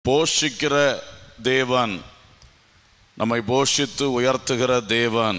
போஷிக்கிற தேவன் நம்மை போஷித்து உயர்த்துகிற தேவன்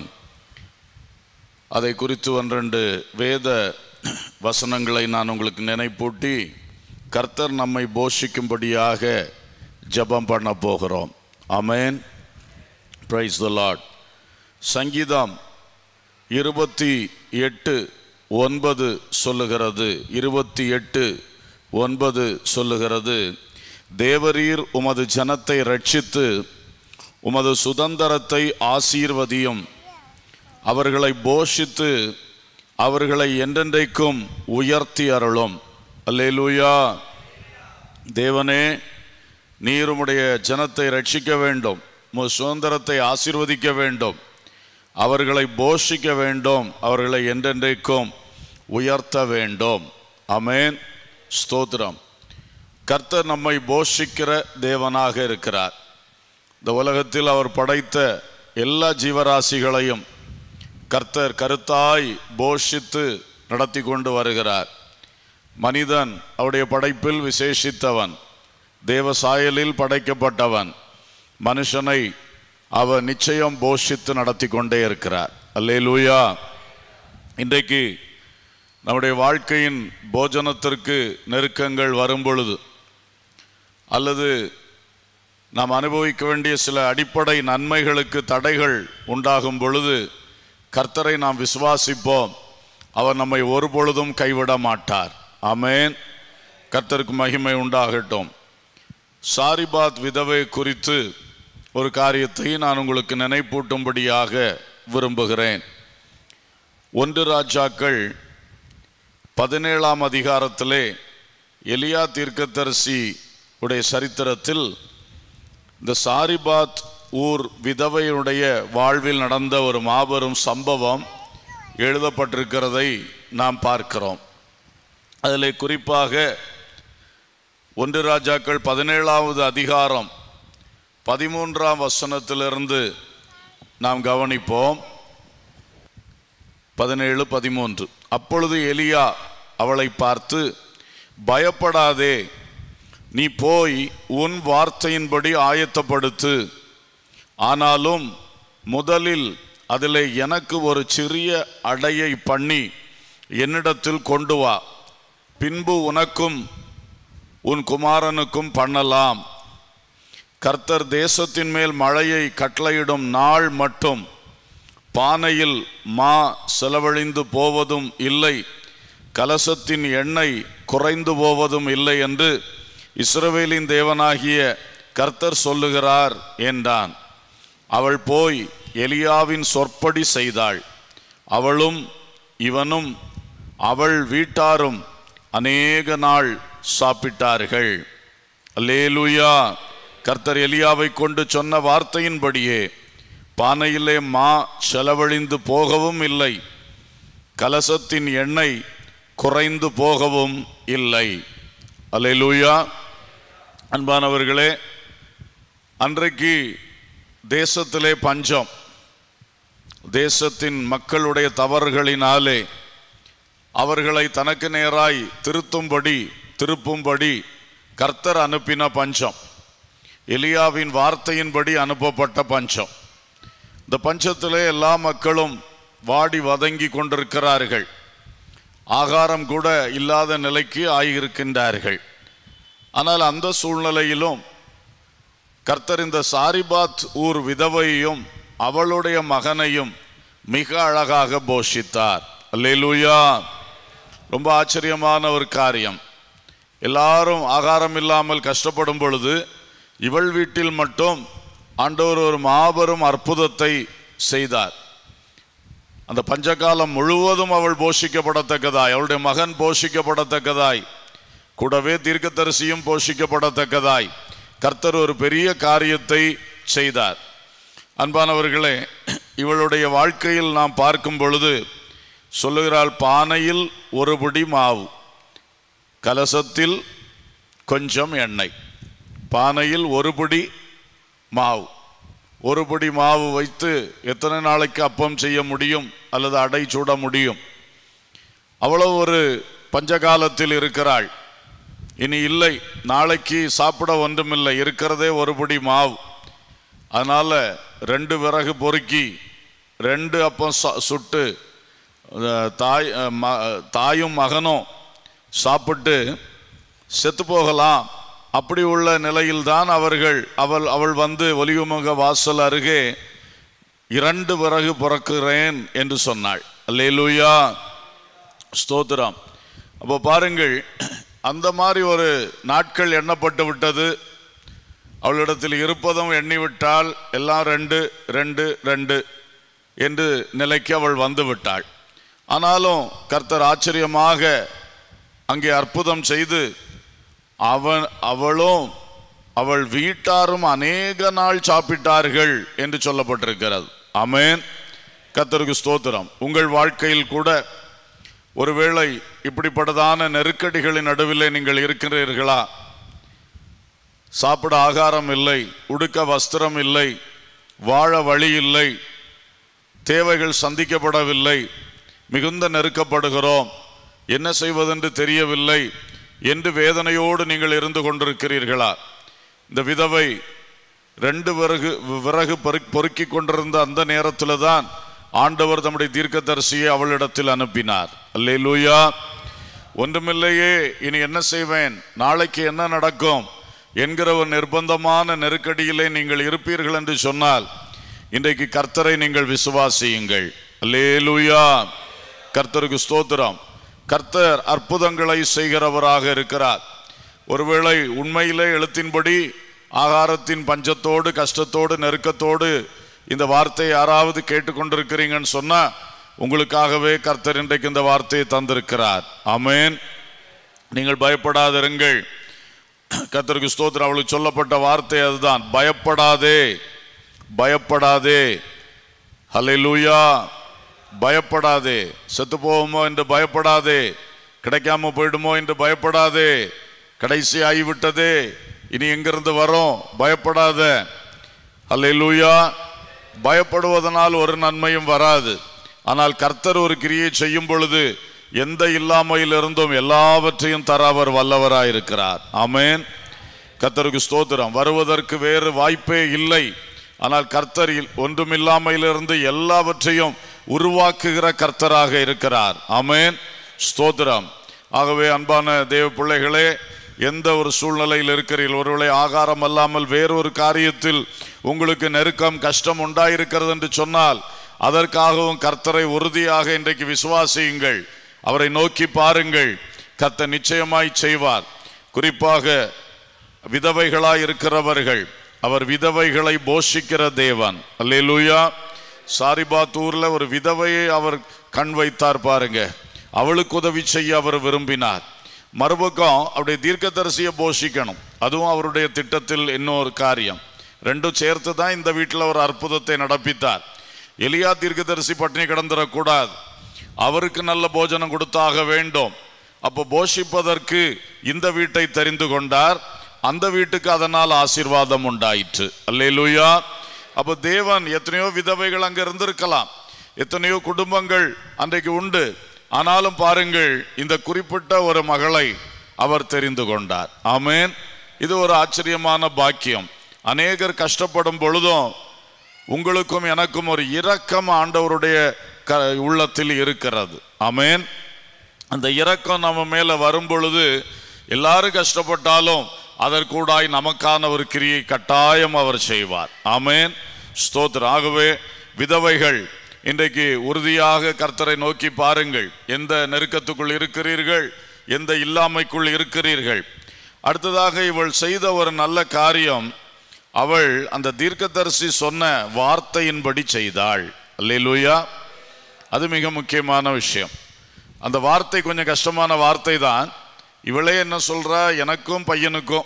அதை குறித்து ஒன்றெண்டு வேத வசனங்களை நான் உங்களுக்கு நினைப்பூட்டி கர்த்தர் நம்மை போஷிக்கும்படியாக ஜெபம் பண்ண போகிறோம் ஆமென் பிரைஸ் த லார்ட் சங்கீதம் இருபத்தி எட்டு ஒன்பது சொல்லுகிறது இருபத்தி எட்டு ஒன்பது சொல்லுகிறது தேவரீர் உமது ஜனத்தை ரட்சித்து உமது சுதந்திரத்தை ஆசீர்வதியும் அவர்களை போஷித்து அவர்களை என்றென்றைக்கும் உயர்த்தி அருளும் அல்லேலூயா தேவனே நீர் உம்முடைய ஜனத்தை ரட்சிக்க வேண்டும் உமது சுதந்திரத்தை ஆசீர்வதிக்க வேண்டும் அவர்களை போஷிக்க வேண்டும் அவர்களை என்றென்றைக்கும் உயர்த்த வேண்டும் அமேன் ஸ்தோத்திரம் கர்த்தர் நம்மை போஷிக்கிற தேவனாக இருக்கிறார் இந்த உலகத்தில் அவர் படைத்த எல்லா ஜீவராசிகளையும் கர்த்தர் கருத்தாய் போஷித்து நடத்தி கொண்டு வருகிறார் மனிதன் அவருடைய படைப்பில் விசேஷித்தவன் தேவ சாயலில் படைக்கப்பட்டவன் மனுஷனை அவர் நிச்சயம் போஷித்து நடத்தி கொண்டே இருக்கிறார் அல்லேலூயா இன்றைக்கு நம்முடைய வாழ்க்கையின் போஜனத்திற்கு நெருக்கங்கள் வரும் பொழுது அல்லது நாம் அனுபவிக்க வேண்டிய சில அடிப்படை நன்மைகளுக்கு தடைகள் உண்டாகும் பொழுது கர்த்தரை நாம் விசுவாசிப்போம் அவர் நம்மை ஒரு பொழுதும் கைவிட மாட்டார் ஆமென் கர்த்தருக்கு மகிமை உண்டாகட்டும் சாரிபாத் விதவை குறித்து ஒரு காரியத்தை நான் உங்களுக்கு நினைப்பூட்டும்படியாக விரும்புகிறேன் ஒன்று ராஜாக்கள் பதினேழாம் அதிகாரத்திலே எலியா தீர்க்கதரிசி உடைய சரித்திரத்தில் இந்த சாரிபாத் ஊர் விதவையுடைய வாழ்வில் நடந்த ஒரு மாபெரும் சம்பவம் எழுதப்பட்டிருக்கிறதை நாம் பார்க்கிறோம் அதில் குறிப்பாக ஒன்று ராஜாக்கள் பதினேழாவது அதிகாரம் பதிமூன்றாம் வசனத்திலிருந்து நாம் கவனிப்போம் பதினேழு பதிமூன்று அப்பொழுது எலியா அவளை பார்த்து பயப்படாதே நீ போய் உன் வார்த்தையின்படி ஆயத்தப்படுத்து ஆனாலும் முதலில் அதில் எனக்கு ஒரு சிறிய அடையை பண்ணி என்னிடத்தில் கொண்டு வா பின்பு உனக்கும் உன் குமாரனுக்கும் பண்ணலாம் கர்த்தர் தேசத்தின் மேல் மழையை கட்டளையிடும் நாள் மட்டும் பானையில் மா செலவழிந்து போவதும் இல்லை கலசத்தின் எண்ணெய் குறைந்து போவதும் இல்லை என்று இஸ்ரவேலின் தேவனாகிய கர்த்தர் சொல்லுகிறார் என்றான் அவள் போய் எலியாவின் சொற்படி செய்தாள் அவளும் இவனும் அவள் வீட்டாரும் அநேக நாள் சாப்பிட்டார்கள் அல்லேலூயா கர்த்தர் எலியாவை கொண்டு சொன்ன வார்த்தையின்படியே பானையிலே மா செலவழிந்து போகவும் இல்லை கலசத்தின் எண்ணெய் குறைந்து போகவும் இல்லை அல்லேலூயா அன்பானவர்களே அன்றைக்கு தேசத்திலே பஞ்சம் தேசத்தின் மக்களுடைய தவறுகளினாலே அவர்களை தனக்கு நேராய் திருத்தும்படி திருப்பும்படி கர்த்தர் அனுப்பின பஞ்சம் எலியாவின் வார்த்தையின்படி அனுப்பப்பட்ட பஞ்சம் இந்த பஞ்சத்திலே எல்லா மக்களும் வாடி வதங்கி கொண்டிருக்கிறார்கள் ஆகாரம் கூட இல்லாத நிலைக்கு ஆகியிருக்கின்றார்கள் ஆனால் அந்த சூழ்நிலையிலும் கர்த்தர் இந்த சாரிபாத் ஊர் விதவையும் அவளுடைய மகனையும் மிக அழகாக போஷித்தார் அல்லேலூயா ரொம்ப ஆச்சரியமான ஒரு காரியம் எல்லாரும் ஆகாரம் இல்லாமல் கஷ்டப்படும் பொழுது இவள் வீட்டில் மட்டும் ஆண்டவர் ஒரு மாபெரும் அற்புதத்தை செய்தார் அந்த பஞ்சகாலம் முழுவதும் அவள் போஷிக்கப்படத்தக்கதாய் அவளுடைய மகன் போஷிக்கப்படத்தக்கதாய் கூடவே தீர்க்கதரிசியும் போஷிக்கப்படத்தக்கதாய் கர்த்தர் ஒரு பெரிய காரியத்தை செய்தார் அன்பானவர்களே இவளுடைய வாழ்க்கையில் நாம் பார்க்கும் பொழுது சொல்லுகிறாள் பானையில் ஒரு பிடி மாவு கலசத்தில் கொஞ்சம் எண்ணெய் பானையில் ஒரு பிடி மாவு ஒரு பிடி மாவு வைத்து எத்தனை நாளைக்கு அப்பம் செய்ய முடியும் அல்லது அடை சூட முடியும் அவ்வளவு ஒரு பஞ்சகாலத்தில் இருக்கிறாள் இனி இல்லை நாளைக்கு சாப்பிட ஒன்றுமில்லை இருக்கிறதே ஒரு பிடி மாவு அதனால ரெண்டு விறகு பொறுக்கி ரெண்டு அப்பம் ச- சுட்டு அஹ், தாய் அஹ், ம- தாயும் மகனும் சாப்பிட்டு செத்து போகலாம் அப்படி உள்ள நிலையில்தான் அவர்கள் அவள் அவள் வந்து ஒலிவுமுக வாசல் அருகே இரண்டு விறகு பிறக்கிறேன் என்று சொன்னாள் அல்லேலூயா ஸ்தோத்திரம் அப்போ பாருங்கள் அந்த மாதிரி ஒரு நாட்கள் எண்ணப்பட்டு விட்டது அவளிடத்தில் இருப்பதும் எண்ணிவிட்டால் எல்லாம் ரெண்டு ரெண்டு ரெண்டு என்று நிலைக்கு அவள் வந்து விட்டாள் ஆனாலும் கர்த்தர் ஆச்சரியமாக அங்கே அற்புதம் செய்து அவன் அவளும் அவள் வீட்டாரும் அநேக நாள் சாப்பிட்டார்கள் என்று சொல்லப்பட்டிருக்கிறது ஆமென் கர்த்தருக்கு ஸ்தோத்திரம் உங்கள் வாழ்க்கையில் கூட ஒருவேளை இப்படிப்பட்டதான நெருக்கடிகளின் நடுவிலே நீங்கள் இருக்கிறீர்களா சாப்பிட ஆகாரம் இல்லை உடுக்க வஸ்திரம் இல்லை வாழ வழி இல்லை தேவைகள் சந்திக்கப்படவில்லை மிகுந்த நெருக்கப்படுகிறோம் என்ன செய்வதென்று தெரியவில்லை என்று வேதனையோடு நீங்கள் இருந்து கொண்டிருக்கிறீர்களா இந்த விதவை ரெண்டு விறகு விறகு பொறு- பொறுக்கிக் கொண்டிருந்த அந்த நேரத்தில் தான் ஆண்டவர் தம்முடைய தீர்க்கதரிசியை அவளிடத்தில் அனுப்பினார் அல்லேலூயா ஒன்றுமில்லையே இனி என்ன செய்வேன் நாளைக்கு என்ன நடக்கும் என்கிற ஒரு நிர்பந்தமான நெருக்கடியிலே நீங்கள் இருப்பீர்கள் என்று சொன்னால் இன்றைக்கு கர்த்தரை நீங்கள் விசுவாசியுங்கள் அல்லேலூயா கர்த்தருக்கு ஸ்தோத்திரம் கர்த்தர் அற்புதங்களை செய்கிறவராக இருக்கிறார் ஒருவேளை உண்மையிலே எழுத்தின்படி ஆகாரத்தின் பஞ்சத்தோடு கஷ்டத்தோடு நெருக்கத்தோடு இந்த வார்த்தையை யாராவது கேட்டுக்கொண்டிருக்கிறீங்கன்னு சொன்னா உங்களுக்காகவே கர்த்தர் இன்றைக்கு இந்த வார்த்தையை தந்திருக்கிறார் ஆமென் நீங்கள் பயப்படாதிருங்கள் கர்த்தருக்கு ஸ்தோத்திரம் அவளுக்கு சொல்லப்பட்ட வார்த்தை அதுதான் பயப்படாதே பயப்படாதே ஹalleluya பயப்படாதே செத்து போவோமோ என்று பயப்படாதே கிடைக்காம போயிடுமோ என்று பயப்படாதே கடைசி ஆகிவிட்டதே இனி எங்கிருந்து வரோம் பயப்படாத ஹalleluya பயப்படுவதனால் ஒரு நன்மையும் வராது ஆனால் கர்த்தர் ஒரு கிரியை செய்யும் பொழுது எந்த இல்லாமையிலிருந்தும் எல்லாவற்றையும் தர அவர் வல்லவராயிருக்கிறார் ஆமென் கர்த்தருக்கு ஸ்தோத்திரம் வருவதற்கு வேறு வாய்ப்பே இல்லை ஆனால் கர்த்தர் இல்- ஒன்றுமில்லாமையிலிருந்து எல்லாவற்றையும் உருவாக்குகிற கர்த்தராக இருக்கிறார் ஆமென் ஸ்தோத்திரம் ஆகவே அன்பான தேவ பிள்ளைகளே எந்த ஒரு சூழ்நிலையில் இருக்கிறீர்கள் ஒருவேளை ஆகாரம் அல்லாமல் வேறொரு காரியத்தில் உங்களுக்கு நெருக்கம் கஷ்டம் உண்டாயிருக்கிறது என்று சொன்னால் அதற்காகவும் கர்த்தரை உறுதியாக இன்றைக்கு விசுவாசியுங்கள் அவரை நோக்கி பாருங்கள் கர்த்தர் நிச்சயமாய் செய்வார் குறிப்பாக விதவைகளாய் இருக்கிறவர்கள் அவர் விதவைகளை போஷிக்கிற தேவன் அல்லேலூயா சாரிபாத்தூர்ல ஒரு விதவையை அவர் கண் வைத்தார் பாருங்க அவளுக்கு உதவி செய்ய அவர் விரும்பினார் மறுபக்கம் அவருடைய தீர்க்கதரிசியை போஷிக்கணும் அதுவும் அவருடைய திட்டத்தில் இன்னொரு காரியம் ரெண்டும் சேர்த்து தான் இந்த வீட்டில் ஒரு அற்புதத்தை நடப்பித்தார் எலியா தீர்க்கதரிசி பட்டினி கிடந்துடக்கூடாது அவருக்கு நல்ல போஜனம் கொடுத்தாக வேண்டும் அப்போ போஷிப்பதற்கு இந்த வீட்டை தெரிந்து கொண்டார் அந்த வீட்டுக்கு அதனால் ஆசீர்வாதம் உண்டாயிற்று அல்லேலூயா அப்போ தேவன் எத்தனையோ விதவைகள் அங்க இருந்திருக்கலாம் எத்தனையோ குடும்பங்கள் அன்றைக்கு உண்டு ஆனாலும் பாருங்கள் இந்த குறிப்பிட்ட ஒரு மகளை அவர் தெரிந்து கொண்டார் ஆமென் இது ஒரு ஆச்சரியமான பாக்கியம் அநேகர் கஷ்டப்படும் பொழுதும் உங்களுக்கும் எனக்கும் ஒரு இரக்கம் ஆண்டவருடைய க உள்ளத்தில் இருக்கிறது ஆமென் அந்த இரக்கம் நம்ம மேல வரும் பொழுது எல்லாரும் கஷ்டப்பட்டாலும் அதற்கூடாய் நமக்கான ஒரு கிரியை கட்டாயம் அவர் செய்வார் ஆமென் ஸ்தோத்திரம் ஆகவே விதவைகள் இன்றைக்கு உறுதியாக கர்த்தரை நோக்கி பாருங்கள் எந்த நெருக்கத்துக்குள் இருக்கிறீர்கள் எந்த இல்லாமைக்குள் இருக்கிறீர்கள் அடுத்ததாக இவள் செய்த ஒரு நல்ல காரியம் அவள் அந்த தீர்க்கதரிசி சொன்ன வார்த்தையின்படி செய்தாள் அல்லேலூயா அது மிக முக்கியமான விஷயம் அந்த வார்த்தை கொஞ்சம் கஷ்டமான வார்த்தை தான் இவளே என்ன சொல்றா எனக்கும் பையனுக்கும்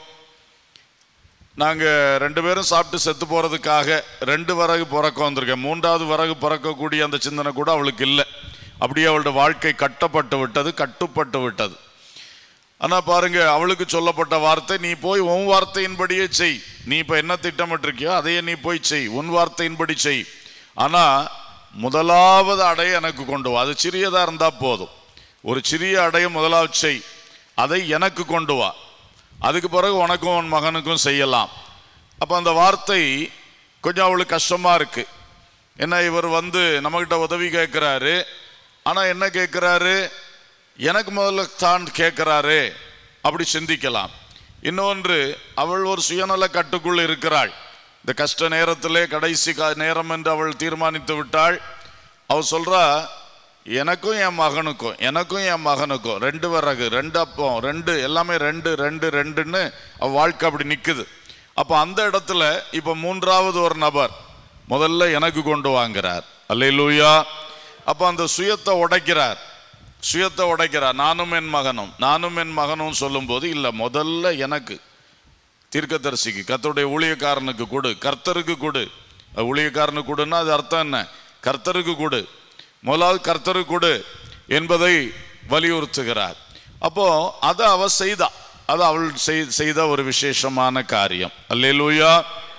நாங்க ரெண்டு பேரும் சாப்பிட்டு செத்து போறதுக்காக ரெண்டு விறகு பிறக்க வந்திருக்கேன் மூன்றாவது விறகு பிறக்கக்கூடிய அந்த சிந்தனை கூட அவளுக்கு இல்லை அப்படியே அவளுடைய வாழ்க்கை கட்டப்பட்டு விட்டது கட்டுப்பட்டு விட்டது ஆனா பாருங்க அவளுக்கு சொல்லப்பட்ட வார்த்தை நீ போய் உன் வார்த்தையின்படியே செய் நீ இப்ப என்ன திட்டமிட்டிருக்கியோ அதையே நீ போய் செய் உன் வார்த்தையின்படி செய் ஆனா முதலாவது அடைய எனக்கு கொண்டு வா அது சிறியதா இருந்தா போதும் ஒரு சிறிய அடைய முதலாவது செய் அதை எனக்கு கொண்டு வா அதுக்கு பிறகு உனக்கும் உன் மகனுக்கும் செய்யலாம் அப்போ அந்த வார்த்தை கொஞ்சம் அவளுக்கு கஷ்டமா இருக்கு என்ன இவர் வந்து நம்மகிட்ட உதவி கேட்குறாரு ஆனால் என்ன கேட்குறாரு எனக்கு முதல்ல தான் கேட்குறாரு அப்படி சிந்திக்கலாம் இன்னொன்று அவள் ஒரு சுயநல கட்டுக்குள் இருக்கிறாள் இந்த கஷ்ட நேரத்திலே கடைசி கா- நேரம் என்று அவள் தீர்மானித்து விட்டாள் அவள் சொல்றா எனக்கும் என் மகனுக்கும் எனக்கும் என் மகனுக்கும் ரெண்டு விறகு ரெண்டு அப்பம் ரெண்டு எல்லாமே ரெண்டு ரெண்டு ரெண்டுன்னு அவ வாழ்க்கை அப்படி நிக்குது அப்ப அந்த இடத்துல இப்ப மூன்றாவது ஒரு நபர் முதல்ல எனக்கு கொண்டு வாங்குறார் அல்லேலூயா அப்ப அந்த சுயத்தை உடைக்கிறார் சுயத்தை உடைக்கிறார் நானும் என் மகனும் நானும் என் மகனும் சொல்லும்போது இல்ல முதல்ல எனக்கு தீர்க்கதரிசிக்கு கர்த்தருடைய ஊழியக்காரனுக்கு கொடு கர்த்தருக்கு கொடு அது ஊழியக்காரனுக்கு கொடுன்னா அது அர்த்தம் என்ன கர்த்தருக்கு கொடு முதலாவது கர்த்தருக்கு கொடு என்பதை வலியுறுத்துகிறார் அப்போ அதை அவ செய்தா அது அவள் செய்- செய்த ஒரு விசேஷமான காரியம் அல்லேலூயா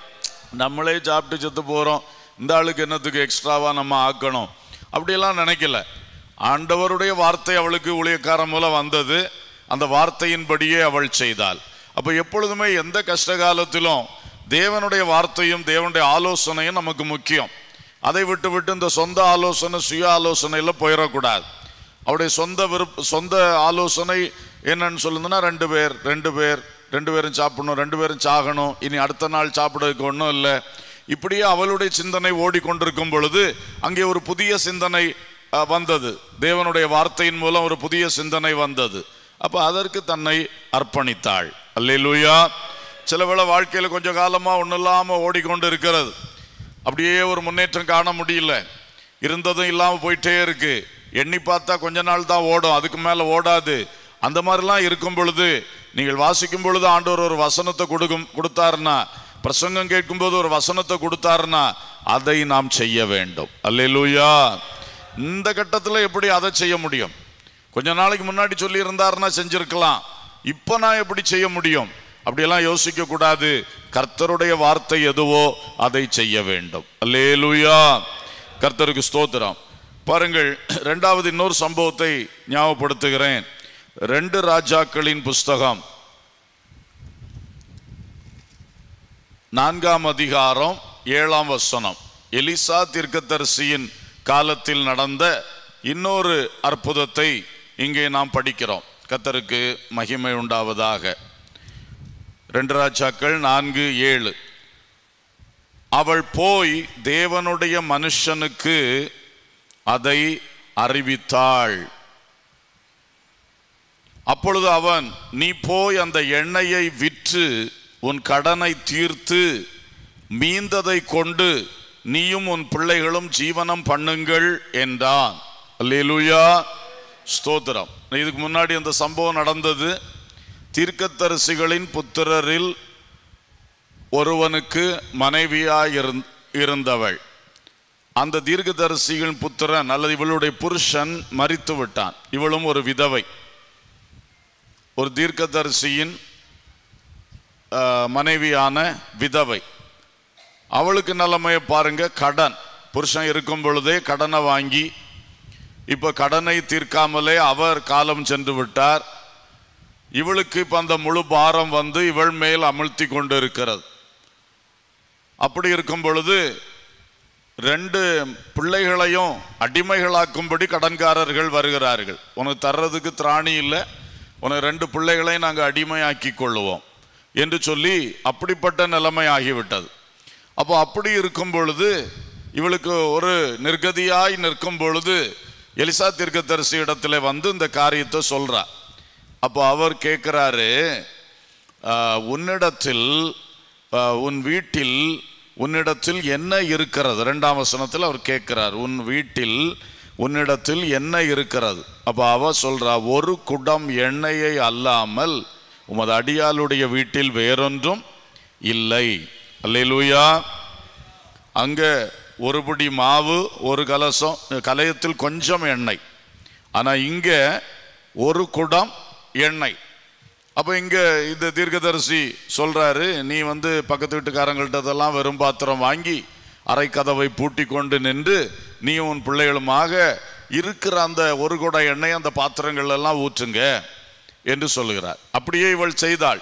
நம்மளே சாப்பிட்டு செத்து போறோம் இந்த ஆளுக்கு என்னத்துக்கு எக்ஸ்ட்ராவா நம்ம ஆக்கணும் அப்படியெல்லாம் நினைக்கல ஆண்டவருடைய வார்த்தை அவளுக்கு ஊழியக்காரன் மூலம் வந்தது அந்த வார்த்தையின்படியே அவள் செய்தாள் அப்ப எப்பொழுதுமே எந்த கஷ்ட காலத்திலும் தேவனுடைய வார்த்தையும் தேவனுடைய ஆலோசனையும் நமக்கு முக்கியம் அதை விட்டு விட்டு இந்த சொந்த ஆலோசனை சுய ஆலோசனையில போயிடக்கூடாது அவருடைய சொந்த விருப்ப சொந்த ஆலோசனை என்னன்னு சொல்லுதுன்னா ரெண்டு பேர் ரெண்டு பேர் ரெண்டு பேரும் சாப்பிடணும் ரெண்டு பேரும் சாகணும் இனி அடுத்த நாள் சாப்பிடுறதுக்கு ஒன்றும் இல்லை இப்படியே அவளுடைய சிந்தனை ஓடிக்கொண்டிருக்கும் பொழுது அங்கே ஒரு புதிய சிந்தனை அஹ், வந்தது தேவனுடைய வார்த்தையின் மூலம் ஒரு புதிய சிந்தனை வந்தது அப்ப அதற்கு தன்னை அர்ப்பணித்தாள் அல்லேலூயா சில வேளை வாழ்க்கையில கொஞ்ச காலமா ஒன்றும் இல்லாம ஓடிக்கொண்டு இருக்கிறது அப்படியே ஒரு முன்னேற்றம் காண முடியல இருந்ததும் இல்லாம போயிட்டே இருக்கு எண்ணி பார்த்தா கொஞ்ச நாள் தான் ஓடும் அதுக்கு மேல ஓடாது அந்த மாதிரிலாம் இருக்கும் பொழுது நீங்கள் வாசிக்கும் பொழுது ஆண்டவர் ஒரு வசனத்தை கொடுக்கும் கொடுத்தாருன்னா பிரசங்கம் கேட்கும்போது ஒரு வசனத்தை கொடுத்தாருன்னா அதை நாம் செய்ய வேண்டும் அல்லேலூயா இந்த கட்டத்தில் எப்படி அதை செய்ய முடியும் கொஞ்ச நாளைக்கு முன்னாடி சொல்லி இருந்தாருன்னா செஞ்சிருக்கலாம் இப்போ நான் எப்படி செய்ய முடியும் அப்படியெல்லாம் யோசிக்க கூடாது கர்த்தருடைய வார்த்தை எதுவோ அதை செய்ய வேண்டும் அல்லேலூயா கர்த்தருக்கு ஸ்தோத்திரம் பாருங்கள் ரெண்டாவது இன்னொரு சம்பவத்தை ஞாபகப்படுத்துகிறேன் ரெண்டு ராஜாக்களின் புஸ்தகம் நான்காம் அதிகாரம் ஏழாம் வசனம் எலிசா தீர்க்கதரிசியின் காலத்தில் நடந்த இன்னொரு அற்புதத்தை இங்கே நாம் படிக்கிறோம் கத்தருக்கு மகிமை உண்டாவதாக ரெண்டு ராஜாக்கள் நான்கு ஏழு அவள் போய் தேவனுடைய மனுஷனுக்கு அதை அறிவித்தாள் அப்பொழுது அவன் நீ போய் அந்த எண்ணெயை விற்று உன் கடனை தீர்த்து மீந்ததை கொண்டு நீயும் உன் பிள்ளைகளும் ஜீவனம் பண்ணுங்கள் என்றான் அல்லேலூயா ஸ்தோத்திரம் இதுக்கு முன்னாடி அந்த சம்பவம் நடந்தது தீர்க்கத்தரிசிகளின் புத்திரரில் ஒருவனுக்கு மனைவியாய் இருந்- இருந்தவள் அந்த தீர்க்கதரிசிகளின் புத்திரன் அல்லது இவளுடைய புருஷன் மரித்து விட்டான் இவளும் ஒரு விதவை ஒரு தீர்க்கதரிசியின் ஆஹ், மனைவியான விதவை அவளுக்கு நிலைமையை பாருங்க கடன் புருஷன் இருக்கும் பொழுதே கடனை வாங்கி இப்ப கடனை தீர்க்காமலே அவர் காலம் சென்று விட்டார் இவளுக்கு இப்ப அந்த முழு பாரம் வந்து இவள் மேல் அமிழ்த்தி கொண்டு இருக்கிறது அப்படி இருக்கும் பொழுது ரெண்டு பிள்ளைகளையும் அடிமைகளாக்கும்படி கடன்காரர்கள் வருகிறார்கள் உனக்கு தர்றதுக்கு திராணி இல்லை உனக்கு ரெண்டு பிள்ளைகளையும் நாங்கள் அடிமையாக்கி கொள்ளுவோம் என்று சொல்லி அப்படிப்பட்ட நிலைமை ஆகிவிட்டது அப்போ அப்படி இருக்கும் பொழுது இவளுக்கு ஒரு நிர்கதியாய் நிற்கும் பொழுது எலிசா தீர்க்கதரிசி இடத்துல வந்து இந்த காரியத்தை சொல்றா அப்போ அவர் கேட்கிறாரு ஆஹ், உன்னிடத்தில் ஆஹ், உன் வீட்டில் உன்னிடத்தில் என்ன இருக்கிறது இரண்டாம் வசனத்தில் அவர் கேட்கிறார் உன் வீட்டில் உன்னிடத்தில் என்ன இருக்கிறது அப்ப அவ சொல்றா ஒரு குடம் எண்ணெயை அல்லாமல் உமது அடியாளுடைய வீட்டில் வேறொன்றும் இல்லை அல்லேலூயா அங்க ஒரு பிடி மாவு ஒரு கலசம் கலயத்தில் கொஞ்சம் எண்ணெய் ஆனா இங்க ஒரு குடம் எண்ணெய் அப்போ இங்க இந்த தீர்க்கதரிசி சொல்றாரு நீ வந்து பக்கத்து வீட்டுக்காரங்கள்ட்டதெல்லாம் வெறும் பாத்திரம் வாங்கி அரை கதவை பூட்டி கொண்டு நின்று நீ உன் பிள்ளைகளுமாக இருக்கிற அந்த ஒரு குடம் எண்ணெய் அந்த பாத்திரங்கள் எல்லாம் ஊற்றுங்க என்று சொல்லுகிறார் அப்படியே இவள் செய்தாள்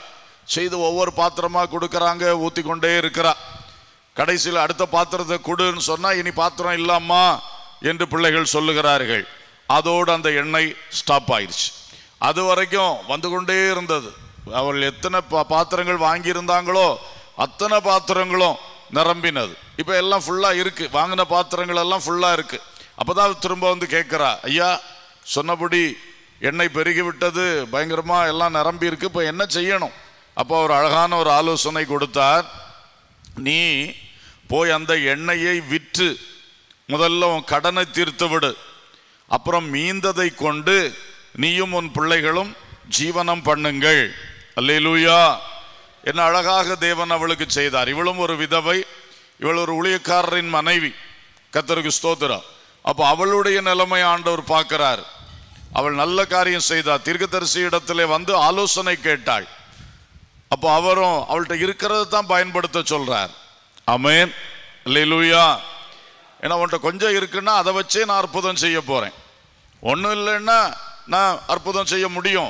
செய்து ஒவ்வொரு பாத்திரமா கொடுக்கறாங்க ஊத்தி கொண்டே இருக்கிறா கடைசியில் அடுத்த பாத்திரத்தை கொடுன்னு சொன்னா இனி பாத்திரம் இல்லாமா என்று பிள்ளைகள் சொல்லுகிறார்கள் அதோடு அந்த எண்ணெய் ஸ்டாப் ஆயிடுச்சு அது வரைக்கும் வந்து கொண்டே இருந்தது அவள் எத்தனை பா- பாத்திரங்கள் வாங்கியிருந்தாங்களோ அத்தனை பாத்திரங்களும் நிரம்பினது இப்போ எல்லாம் ஃபுல்லா இருக்கு வாங்கின பாத்திரங்கள் எல்லாம் ஃபுல்லா இருக்கு அப்பதான் அவ திரும்ப வந்து கேட்கிறா ஐயா சொன்னபடி எண்ணெய் பெருகி விட்டது பயங்கரமா எல்லாம் நிரம்பி இருக்கு இப்போ என்ன செய்யணும் அப்போ அவர் அழகான ஒரு ஆலோசனை கொடுத்தார் நீ போய் அந்த எண்ணெயை விற்று முதல்ல உன் கடனை தீர்த்து விடு அப்புறம் மீந்ததை கொண்டு நீயும் உன் பிள்ளைகளும் ஜீவனம் பண்ணுங்கள் அல்லேலூயா என்ன அழகாக தேவன் அவளுக்கு செய்தார் இவளும் ஒரு விதவை இவள் ஒரு ஊழியக்காரரின் மனைவி கத்தருக்கு ஸ்தோத்திரம் அப்போ அவளுடைய நிலைமை ஆண்டவர் பார்க்கிறார் அவள் நல்ல காரியம் செய்தார் தீர்க்கதரிசி இடத்திலே வந்து ஆலோசனை கேட்டாள் அப்போ அவரும் அவள்கிட்ட இருக்கிறத தான் பயன்படுத்த சொல்றார் ஆமென் அல்லேலூயா ஏன்னா உன்கிட்ட கொஞ்சம் இருக்குன்னா அதை வச்சே நான் அற்புதம் செய்ய போறேன் ஒன்றும் இல்லைன்னா நான் அற்புதம் செய்ய முடியும்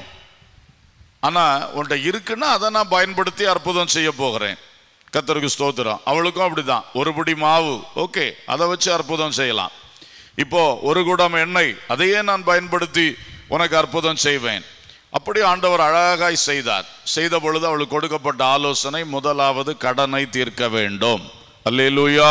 ஆனா உன்கிட்ட இருக்குன்னா அதை நான் பயன்படுத்தி அற்புதம் செய்ய போகிறேன் கத்தருக்கு ஸ்தோத்திரம் அவளுக்கும் அப்படிதான் ஒரு பிடி மாவு ஓகே அதை வச்சு அற்புதம் செய்யலாம் இப்போ ஒரு குடம் எண்ணெய் அதையே நான் பயன்படுத்தி உனக்கு அற்புதம் செய்வேன் அப்படி ஆண்டவர் அழகாய் செய்தார் செய்த பொழுது அவளுக்கு கொடுக்கப்பட்ட ஆலோசனை முதலாவது கடனை தீர்க்க வேண்டும் அல்லேலூயா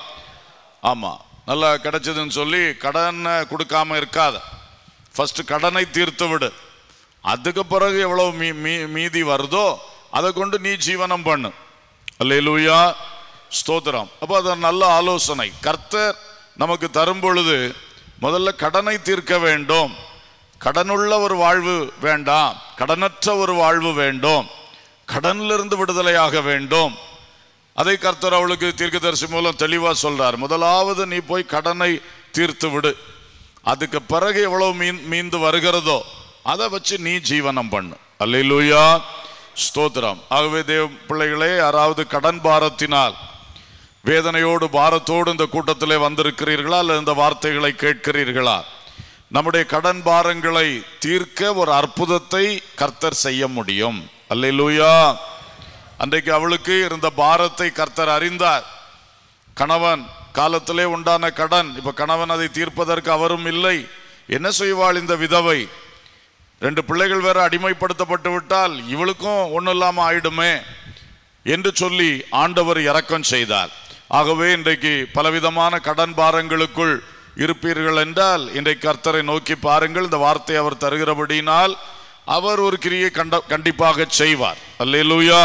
ஆமா நல்லா கிடைச்சதுன்னு சொல்லி கடனை கொடுக்காம இருக்காத ஃபர்ஸ்ட் கடனை தீர்த்து விடு அதுக்கு பிறகு எவ்வளவு மீ மீ- மீதி வருதோ அதை கொண்டு நீ ஜீவனம் பண்ணு அல்லேலூயா ஸ்தோத்திரம் அப்போ அது ஒரு நல்ல ஆலோசனை கர்த்தர் நமக்கு தரும் பொழுது முதல்ல கடனை தீர்க்க வேண்டும் கடனுள்ள ஒரு வாழ்வு வேண்டாம் கடனற்ற ஒரு வாழ்வு வேண்டும் கடனிலிருந்து விடுதலையாக வேண்டும் அதை கர்த்தர் அவளுக்கு தீர்க்கதரிசி மூலம் தெளிவா சொல்றார் முதலாவது நீ போய் கடனை தீர்த்து விடு அதுக்கு பிறகு எவ்வளவு மீன் மீந்து வருகிறதோ அதை வச்சு நீ ஜீவனம் பண்ணு அல்லேலூயா ஸ்தோத்திரம் ஆகவே தேவ பிள்ளைகளே யாராவது கடன் பாரத்தினால் வேதனையோடு பாரத்தோடு இந்த கூட்டத்திலே வந்திருக்கிறீர்களா அல்லது இந்த வார்த்தைகளை கேட்கிறீர்களா நம்முடைய கடன் பாரங்களை தீர்க்க ஒரு அற்புதத்தை கர்த்தர் செய்ய முடியும் அல்லேலூயா அன்றைக்கு அவளுக்கு இருந்த பாரத்தை கர்த்தர் அறிந்தார் கணவன் காலத்திலே உண்டான கடன் இப்ப கணவன் அதை தீர்ப்பதற்கு அவரும் இல்லை என்ன செய்வாள் இந்த விதவை ரெண்டு பிள்ளைகள் வேற அடிமைப்படுத்தப்பட்டு விட்டால் இவளுக்கும் ஒன்றும் இல்லாம ஆயிடுமே என்று சொல்லி ஆண்டவர் இரக்கம் செய்தார் ஆகவே இன்றைக்கு பலவிதமான கடன் பாரங்களுக்குள் இருப்பீர்கள் என்றால் இன்றைக்கு கர்த்தரை நோக்கி பாருங்கள் இந்த வார்த்தை அவர் தருகிறபடினால் அவர் ஒரு கிரியை கண்ட கண்டிப்பாக செய்வார் அல்லேலூயா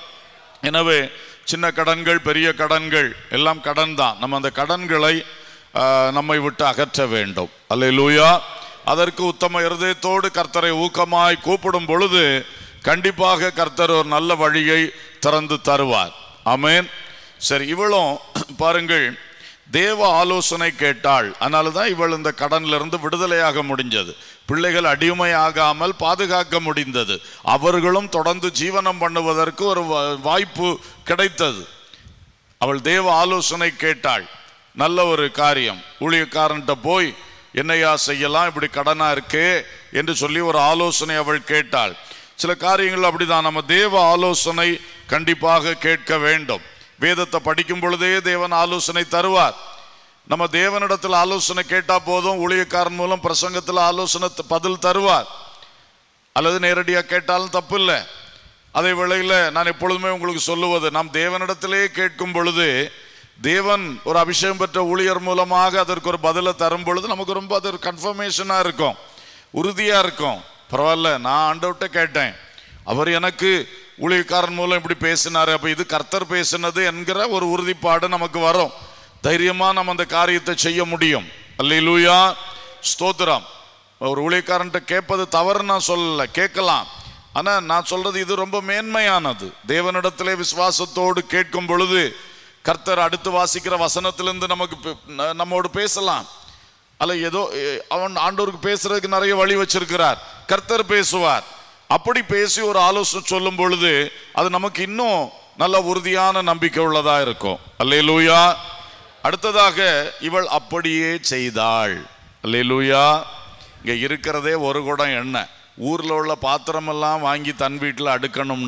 எனவே சின்ன கடன்கள் பெரிய கடன்கள் எல்லாம் கடன் தான் நம்ம அந்த கடன்களை ஆஹ், நம்மை விட்டு அகற்ற வேண்டும் அல்லேலூயா அதற்கு உத்தம இருதயத்தோடு கர்த்தரை ஊக்கமாய் கூப்பிடும் பொழுது கண்டிப்பாக கர்த்தர் ஒரு நல்ல வழியை திறந்து தருவார் ஆமென் சரி இவளும் பாருங்கள் தேவ ஆலோசனை கேட்டாள் அதனால தான் இவள் இந்த கடன்ல இருந்து விடுதலையாக முடிஞ்சது பிள்ளைகள் அடிமையாகாமல் பாதுகாக்க முடிந்தது அவர்களும் தொடர்ந்து ஜீவனம் பண்ணுவதற்கு ஒரு வா- வாய்ப்பு கிடைத்தது அவள் தேவ ஆலோசனை கேட்டாள் நல்ல ஒரு காரியம் ஊழியக்காரன்ட்ட போய் என்னையா செய்யலாம் இப்படி கடனா இருக்கே என்று சொல்லி ஒரு ஆலோசனை அவள் கேட்டாள் சில காரியங்கள் அப்படிதான் நம்ம தேவ ஆலோசனை கண்டிப்பாக கேட்க வேண்டும் வேதத்தை படிக்கும் பொழுதே தேவன் ஆலோசனை தருவார் நம்ம தேவனிடத்தில் ஆலோசனை கேட்டா போதும் ஊழியக்காரன் மூலம் பிரசங்கத்தில் ஆலோசனை த- பதில் தருவார் அல்லது நேரடியாக கேட்டாலும் தப்பு இல்லை அதே வேளையில் நான் எப்பொழுதுமே உங்களுக்கு சொல்லுவது நாம் தேவனிடத்திலே கேட்கும் பொழுது தேவன் ஒரு அபிஷேகம் பெற்ற ஊழியர் மூலமாக அதற்கு ஒரு பதிலை தரும் பொழுது நமக்கு ரொம்ப அது ஒரு கன்ஃபர்மேஷனாக இருக்கும் உறுதியாக இருக்கும் பரவாயில்ல நான் ஆண்டவர்கிட்ட கேட்டேன் அவர் எனக்கு ஊழியக்காரன் மூலம் இப்படி பேசினாரு அப்போ இது கர்த்தர் பேசினது என்கிற ஒரு உறுதிப்பாடு நமக்கு வரும் தைரியமா நம்ம அந்த காரியத்தை செய்ய முடியும் அல்லேலூயா ஸ்தோத்திரம் ஒரு ஊழியக்காரன்ட்ட கேட்பது தவறு நான் சொல்லல கேட்கலாம் ஆனா நான் சொல்றது இது ரொம்ப மேன்மையானது தேவனிடத்திலே விசுவாசத்தோடு கேட்கும் பொழுது கர்த்தர் அடுத்து வாசிக்கிற வசனத்திலிருந்து நமக்கு பே- ந- நம்மோடு பேசலாம் அல்ல ஏதோ எ, அவன் ஆண்டவருக்கு பேசுறதுக்கு நிறைய வழி வச்சிருக்கிறார் கர்த்தர் பேசுவார் அப்படி பேசி ஒரு ஆலோசனை சொல்லும் பொழுது அது நமக்கு இன்னும் நல்ல உறுதியான நம்பிக்கை உள்ளதா இருக்கும் அல்லேலூயா அடுத்ததாக இவள் அப்படியே செய்தாள் அல்லேலூயா இங்க இருக்கிறதே ஒரு குடம் எண்ணெய் ஊர்ல உள்ள பாத்திரமெல்லாம் வாங்கி தன் வீட்டில் அடுக்கணும்னா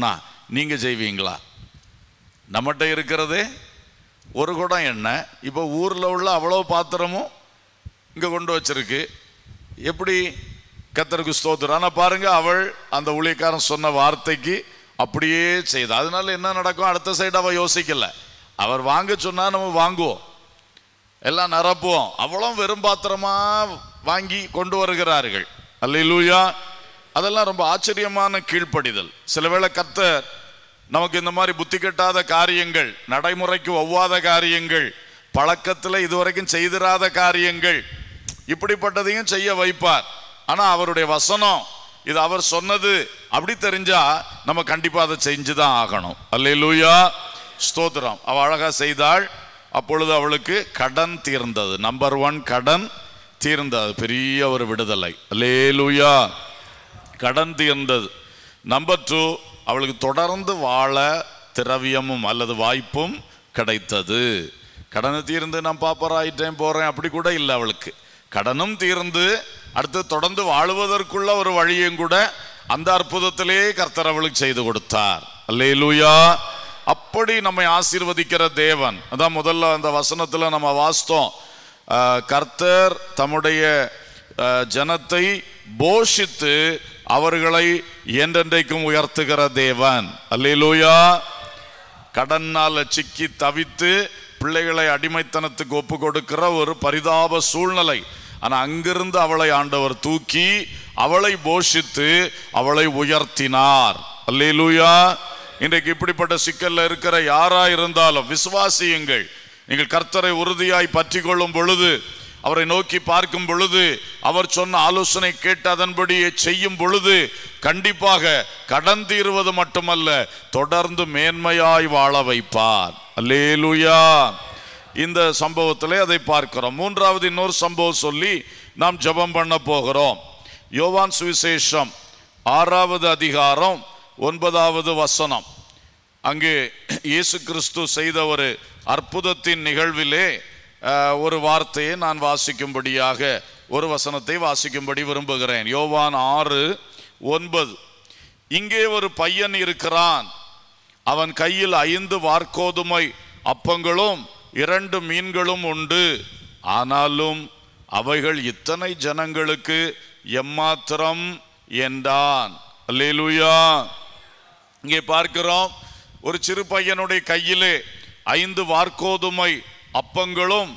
நீங்க செய்வீங்களா நம்மகிட்ட இருக்கிறதே ஒரு குடம் எண்ணெய் இப்போ ஊரில் உள்ள அவ்வளோ பாத்திரமும் இங்கே கொண்டு வச்சிருக்கு எப்படி கத்தருக்கு ஸ்தோத்திரம் ஆனால் பாருங்க அவள் அந்த ஊழியக்காரன் சொன்ன வார்த்தைக்கு அப்படியே செய்தா அதனால என்ன நடக்கும் அடுத்த சைடு அவள் யோசிக்கல அவர் வாங்க சொன்னா நம்ம வாங்குவோம் எல்லாம் நிரப்புவோம் அவ்வளோ வெறும் பாத்திரமா வாங்கி கொண்டு வருகிறார்கள் அல்லேலூயா அதெல்லாம் ரொம்ப ஆச்சரியமான கீழ்ப்படிதல் சில வேளை கர்த்தர் நமக்கு இந்த மாதிரி புத்தி கெட்டாத காரியங்கள் நடைமுறைக்கு ஒவ்வாத காரியங்கள் பழக்கத்தில் இதுவரைக்கும் செய்திராத காரியங்கள் இப்படிப்பட்டதையும் செய்ய வைப்பார் ஆனா அவருடைய வசனம் இது அவர் சொன்னது அப்படி தெரிஞ்சா நம்ம கண்டிப்பா அதை செஞ்சுதான் ஆகணும் அல்லேலூயா ஸ்தோத்திரம் அவ அழகா செய்தாள் அப்பொழுது அவளுக்கு கடன் தீர்ந்தது நம்பர் ஒன் கடன் தீர்ந்தது பெரிய ஒரு விடுதலை அல்லேலூயா கடன் தீர்ந்தது நம்பர் டூ அவளுக்கு தொடர்ந்து வாழ திரவியமும் அல்லது வாய்ப்பும் கிடைத்தது கடனை தீர்ந்து நான் பாப்பர் ஆயிட்டேன் போறேன் அப்படி கூட இல்லை அவளுக்கு கடனும் தீர்ந்து அடுத்து தொடர்ந்து வாழுவதற்குள்ள ஒரு வழியும் கூட அந்த அற்புதத்திலே கர்த்தர் அவளுக்கு செய்து கொடுத்தார் அல்லேலூயா அப்படி நம்மை ஆசீர்வதிக்கிற தேவன் அதான் முதல்ல அந்த வசனத்துல நம்ம வாசித்தோம் ஆஹ், கர்த்தர் தம்முடைய ஆஹ், ஜனத்தை போஷித்து அவர்களை என்றென்றைக்கும் உயர்த்துகிற தேவன் அல்லேலூயா கடனால் சிக்கி தவித்து பிள்ளைகளை அடிமைத்தனத்துக்கு ஒப்பு கொடுக்கிற ஒரு பரிதாப சூழ்நிலை ஆனா அங்கிருந்து அவளை ஆண்டவர் தூக்கி அவளை போஷித்து அவளை உயர்த்தினார் அல்லேலூயா இன்றைக்கு இப்படிப்பட்ட சிக்கல்ல இருக்கிற யாரா இருந்தாலும் விசுவாசியுங்கள் நீங்கள் கர்த்தரை உறுதியாய் பற்றி கொள்ளும் பொழுது அவரை நோக்கி பார்க்கும் பொழுது அவர் சொன்ன ஆலோசனை கேட்டு அதன்படி செய்யும் பொழுது கண்டிப்பாக கடன் தீருவது மட்டுமல்ல தொடர்ந்து மேன்மையாய் வாழ வைப்பார் அல்லேலூயா இந்த சம்பவத்திலே அதை பார்க்கிறோம் மூன்றாவது இன்னொரு சம்பவம் சொல்லி நாம் ஜெபம் பண்ண போகிறோம் யோவான் சுவிசேஷம் ஆறாவது அதிகாரம் ஒன்பதாவது வசனம் அங்கு இயேசு கிறிஸ்து செய்த ஒரு அற்புதத்தின் நிகழ்விலே அஹ், ஒரு வார்த்தையை நான் வாசிக்கும்படியாக ஒரு வசனத்தை வாசிக்கும்படி விரும்புகிறேன் யோவான் ஆறு ஒன்பது இங்கே ஒரு பையன் இருக்கிறான் அவன் கையில் ஐந்து வார்க்கோதுமை அப்பங்களும் இரண்டு மீன்களும் உண்டு ஆனாலும் அவைகள் இத்தனை ஜனங்களுக்கு எம்மாத்திரம் என்றான் அல்லேலூயா இங்கே பார்க்கிறோம் ஒரு சிறு பையனுடைய கையிலே ஐந்து வார்க்கோதுமை அப்பங்களும்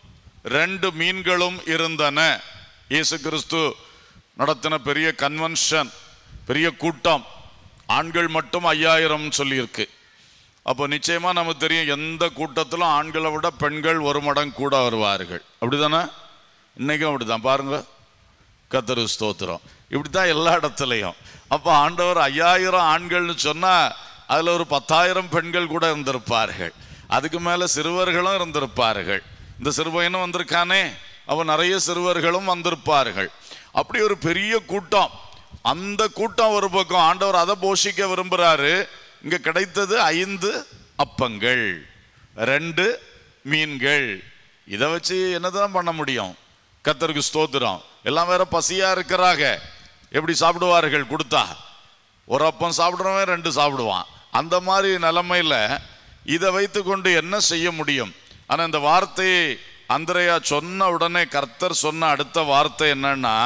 ரெண்டு மீன்களும் இருந்தன இயேசு கிறிஸ்து நடத்தின பெரிய கன்வென்ஷன் பெரிய கூட்டம் ஆண்கள் மட்டும் ஐயாயிரம் சொல்லியிருக்கு அப்போ நிச்சயமா நமக்கு தெரியும் எந்த கூட்டத்திலும் ஆண்களை விட பெண்கள் ஒரு மடங்கு கூட வருவார்கள் அப்படிதானே இன்னைக்கும் அப்படிதான் பாருங்க கத்தரு ஸ்தோத்திரம் இப்படித்தான் எல்லா இடத்துலையும் அப்போ ஆண்டவர் ஐயாயிரம் ஆண்கள்னு சொன்னா அதுல ஒரு பத்தாயிரம் பெண்கள் கூட இருந்திருப்பார்கள் அதுக்கு மேல சிறுவர்களும் இருந்திருப்பார்கள் இந்த சிறுபையனும் வந்திருக்கானே அவன் நிறைய சிறுவர்களும் வந்திருப்பார்கள் அப்படி ஒரு பெரிய கூட்டம் அந்த கூட்டம் ஒரு பக்கம் ஆண்டவர் அதை போஷிக்க விரும்புறாரு இங்க கிடைத்தது ஐந்து அப்பங்கள் ரெண்டு மீன்கள் இதை வச்சு என்னதான் பண்ண முடியும் கத்தருக்கு ஸ்தோத்திரம் எல்லாம் வேற பசியா இருக்கிறாங்க எப்படி சாப்பிடுவார்கள் கொடுத்தா ஒரு அப்பம் சாப்பிடுறவன் ரெண்டு சாப்பிடுவான் அந்த மாதிரி நிலைமையில இதை வைத்துக்கொண்டு என்ன செய்ய முடியும் ஆனா இந்த வார்த்தையை அந்திரையா சொன்ன உடனே கர்த்தர் சொன்ன அடுத்த வார்த்தை என்னன்னா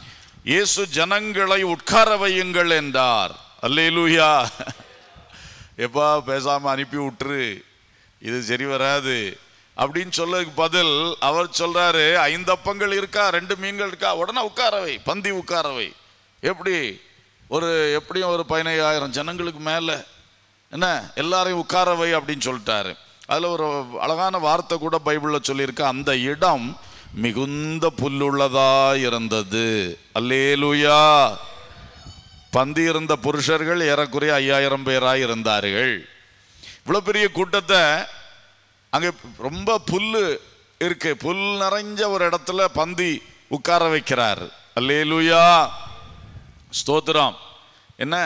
இயேசு ஜனங்களை உட்கார வையுங்கள் என்றார் அல்லேலூயா எப்பா பேசாம அனுப்பி விட்டுரு இது சரி வராது அப்படின்னு சொல்லதுக்கு பதில் அவர் சொல்றாரு ஐந்து அப்பங்கள் இருக்கா ரெண்டு மீன்கள் இருக்கா உடனே உட்காரவை பந்தி உட்காரவை எப்படி ஒரு எப்படியும் ஒரு பதினையாயிரம் ஜனங்களுக்கு மேல என்ன எல்லாரையும் உட்காரவை அப்படின்னு சொல்லிட்டாரு அதுல ஒரு அழகான வார்த்தை கூட பைபிள்ல சொல்லியிருக்கு அந்த இடம் மிகுந்த புல்லுள்ளதா இருந்தது அல்லேலூயா பந்தி இருந்த புருஷர்கள் ஏறக்குறைய ஐயாயிரம் பேராய் இருந்தார்கள் இவ்வளவு பெரிய கூட்டத்தை அங்க ரொம்ப புல்லு இருக்கு புல் நிறைஞ்ச ஒரு இடத்துல பந்தி உட்கார வைக்கிறார் அல்லேலூயா ஸ்தோத்திரம் என்ன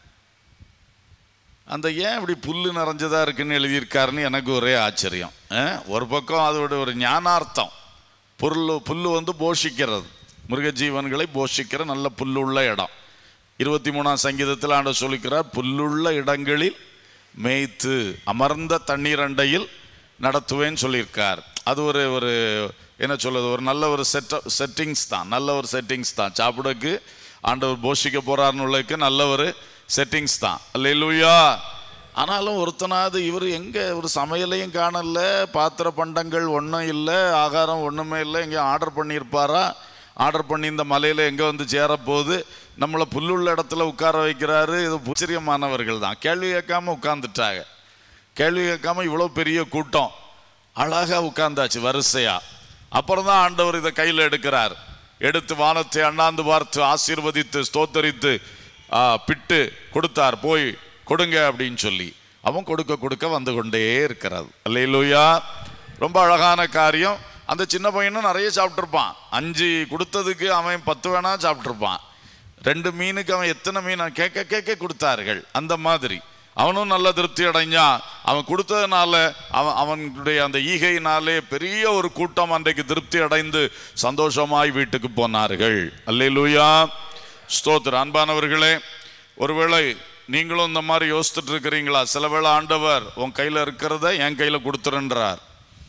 அந்த ஏன் இப்படி புல்லு நிறைஞ்சதா இருக்குன்னு எழுதியிருக்காருன்னு எனக்கு ஒரே ஆச்சரியம் அஹ், ஒரு பக்கம் அதோட ஒரு ஞானார்த்தம் பொருள் புல்லு வந்து போஷிக்கிறது மிருக ஜீவன்களை போஷிக்கிற நல்ல புல்லு உள்ள இடம் இருபத்தி மூணாம் சங்கீதத்தில் ஆண்டவர் சொல்லிக்கிறார் புல்லுள்ள இடங்களில் மேய்த்து அமர்ந்த தண்ணீர் அண்டையில் நடத்துவேன்னு சொல்லியிருக்கார் அது ஒரு ஒரு என்ன சொல்றது ஒரு நல்ல ஒரு செட் செட்டிங்ஸ் தான் நல்ல ஒரு செட்டிங்ஸ் தான் சாப்பிடக்கு ஆண்டவர் போஷிக்க போறாருன்னு உள்ளதுக்கு நல்ல ஒரு செட்டிங்ஸ் தான் அல்லேலூயா ஆனாலும் ஒருத்தனாவது இவர் எங்க ஒரு சமையலையும் காணல பாத்திர பண்டங்கள் ஒன்றும் இல்லை ஆகாரம் ஒன்றுமே இல்லை எங்கே ஆர்டர் பண்ணியிருப்பாரா ஆர்டர் பண்ணி இந்த மலையில் எங்கே வந்து சேரப்போகுது நம்மளை புல்லுள்ள இடத்துல உட்கார வைக்கிறாரு இது புச்சரியமானவர்கள் தான் கேள்வி கேட்காம உட்காந்துட்டாங்க கேள்வி கேட்காம இவ்வளோ பெரிய கூட்டம் அழகா உட்கார்ந்தாச்சு வரிசையா அப்புறம் தான் ஆண்டவர் இதை கையில் எடுக்கிறார் எடுத்து வானத்தை அண்ணாந்து பார்த்து ஆசீர்வதித்து ஸ்தோத்தரித்து ஆ, பிட்டு கொடுத்தார் போய் கொடுங்க அப்படின்னு சொல்லி அவன் கொடுக்க கொடுக்க வந்து கொண்டே இருக்கிறது அல்லையிலூயா ரொம்ப அழகான காரியம் அந்த சின்ன பையனும் நிறைய சாப்பிட்ருப்பான் அஞ்சு கொடுத்ததுக்கு அவன் பத்து வேணா சாப்பிட்ருப்பான் ரெண்டு மீனுக்கு அவன் எத்தனை மீன் கேட்க கேட்க கொடுத்தார்கள் அந்த மாதிரி அவனும் நல்ல திருப்தி அடைஞ்சான் அவன் கொடுத்ததுனால அவன் அவனுடைய அந்த ஈகையினாலே பெரிய ஒரு கூட்டம் அன்றைக்கு திருப்தி அடைந்து சந்தோஷமாய் வீட்டுக்கு போனார்கள் அல்லேலூயா ஸ்தோத்திரம் அன்பானவர்களே ஒருவேளை நீங்களும் இந்த மாதிரி யோசிச்சுட்டு இருக்கிறீங்களா சில வேளை ஆண்டவர் உன் கையில இருக்கிறத என் கையில கொடுத்துருன்றார்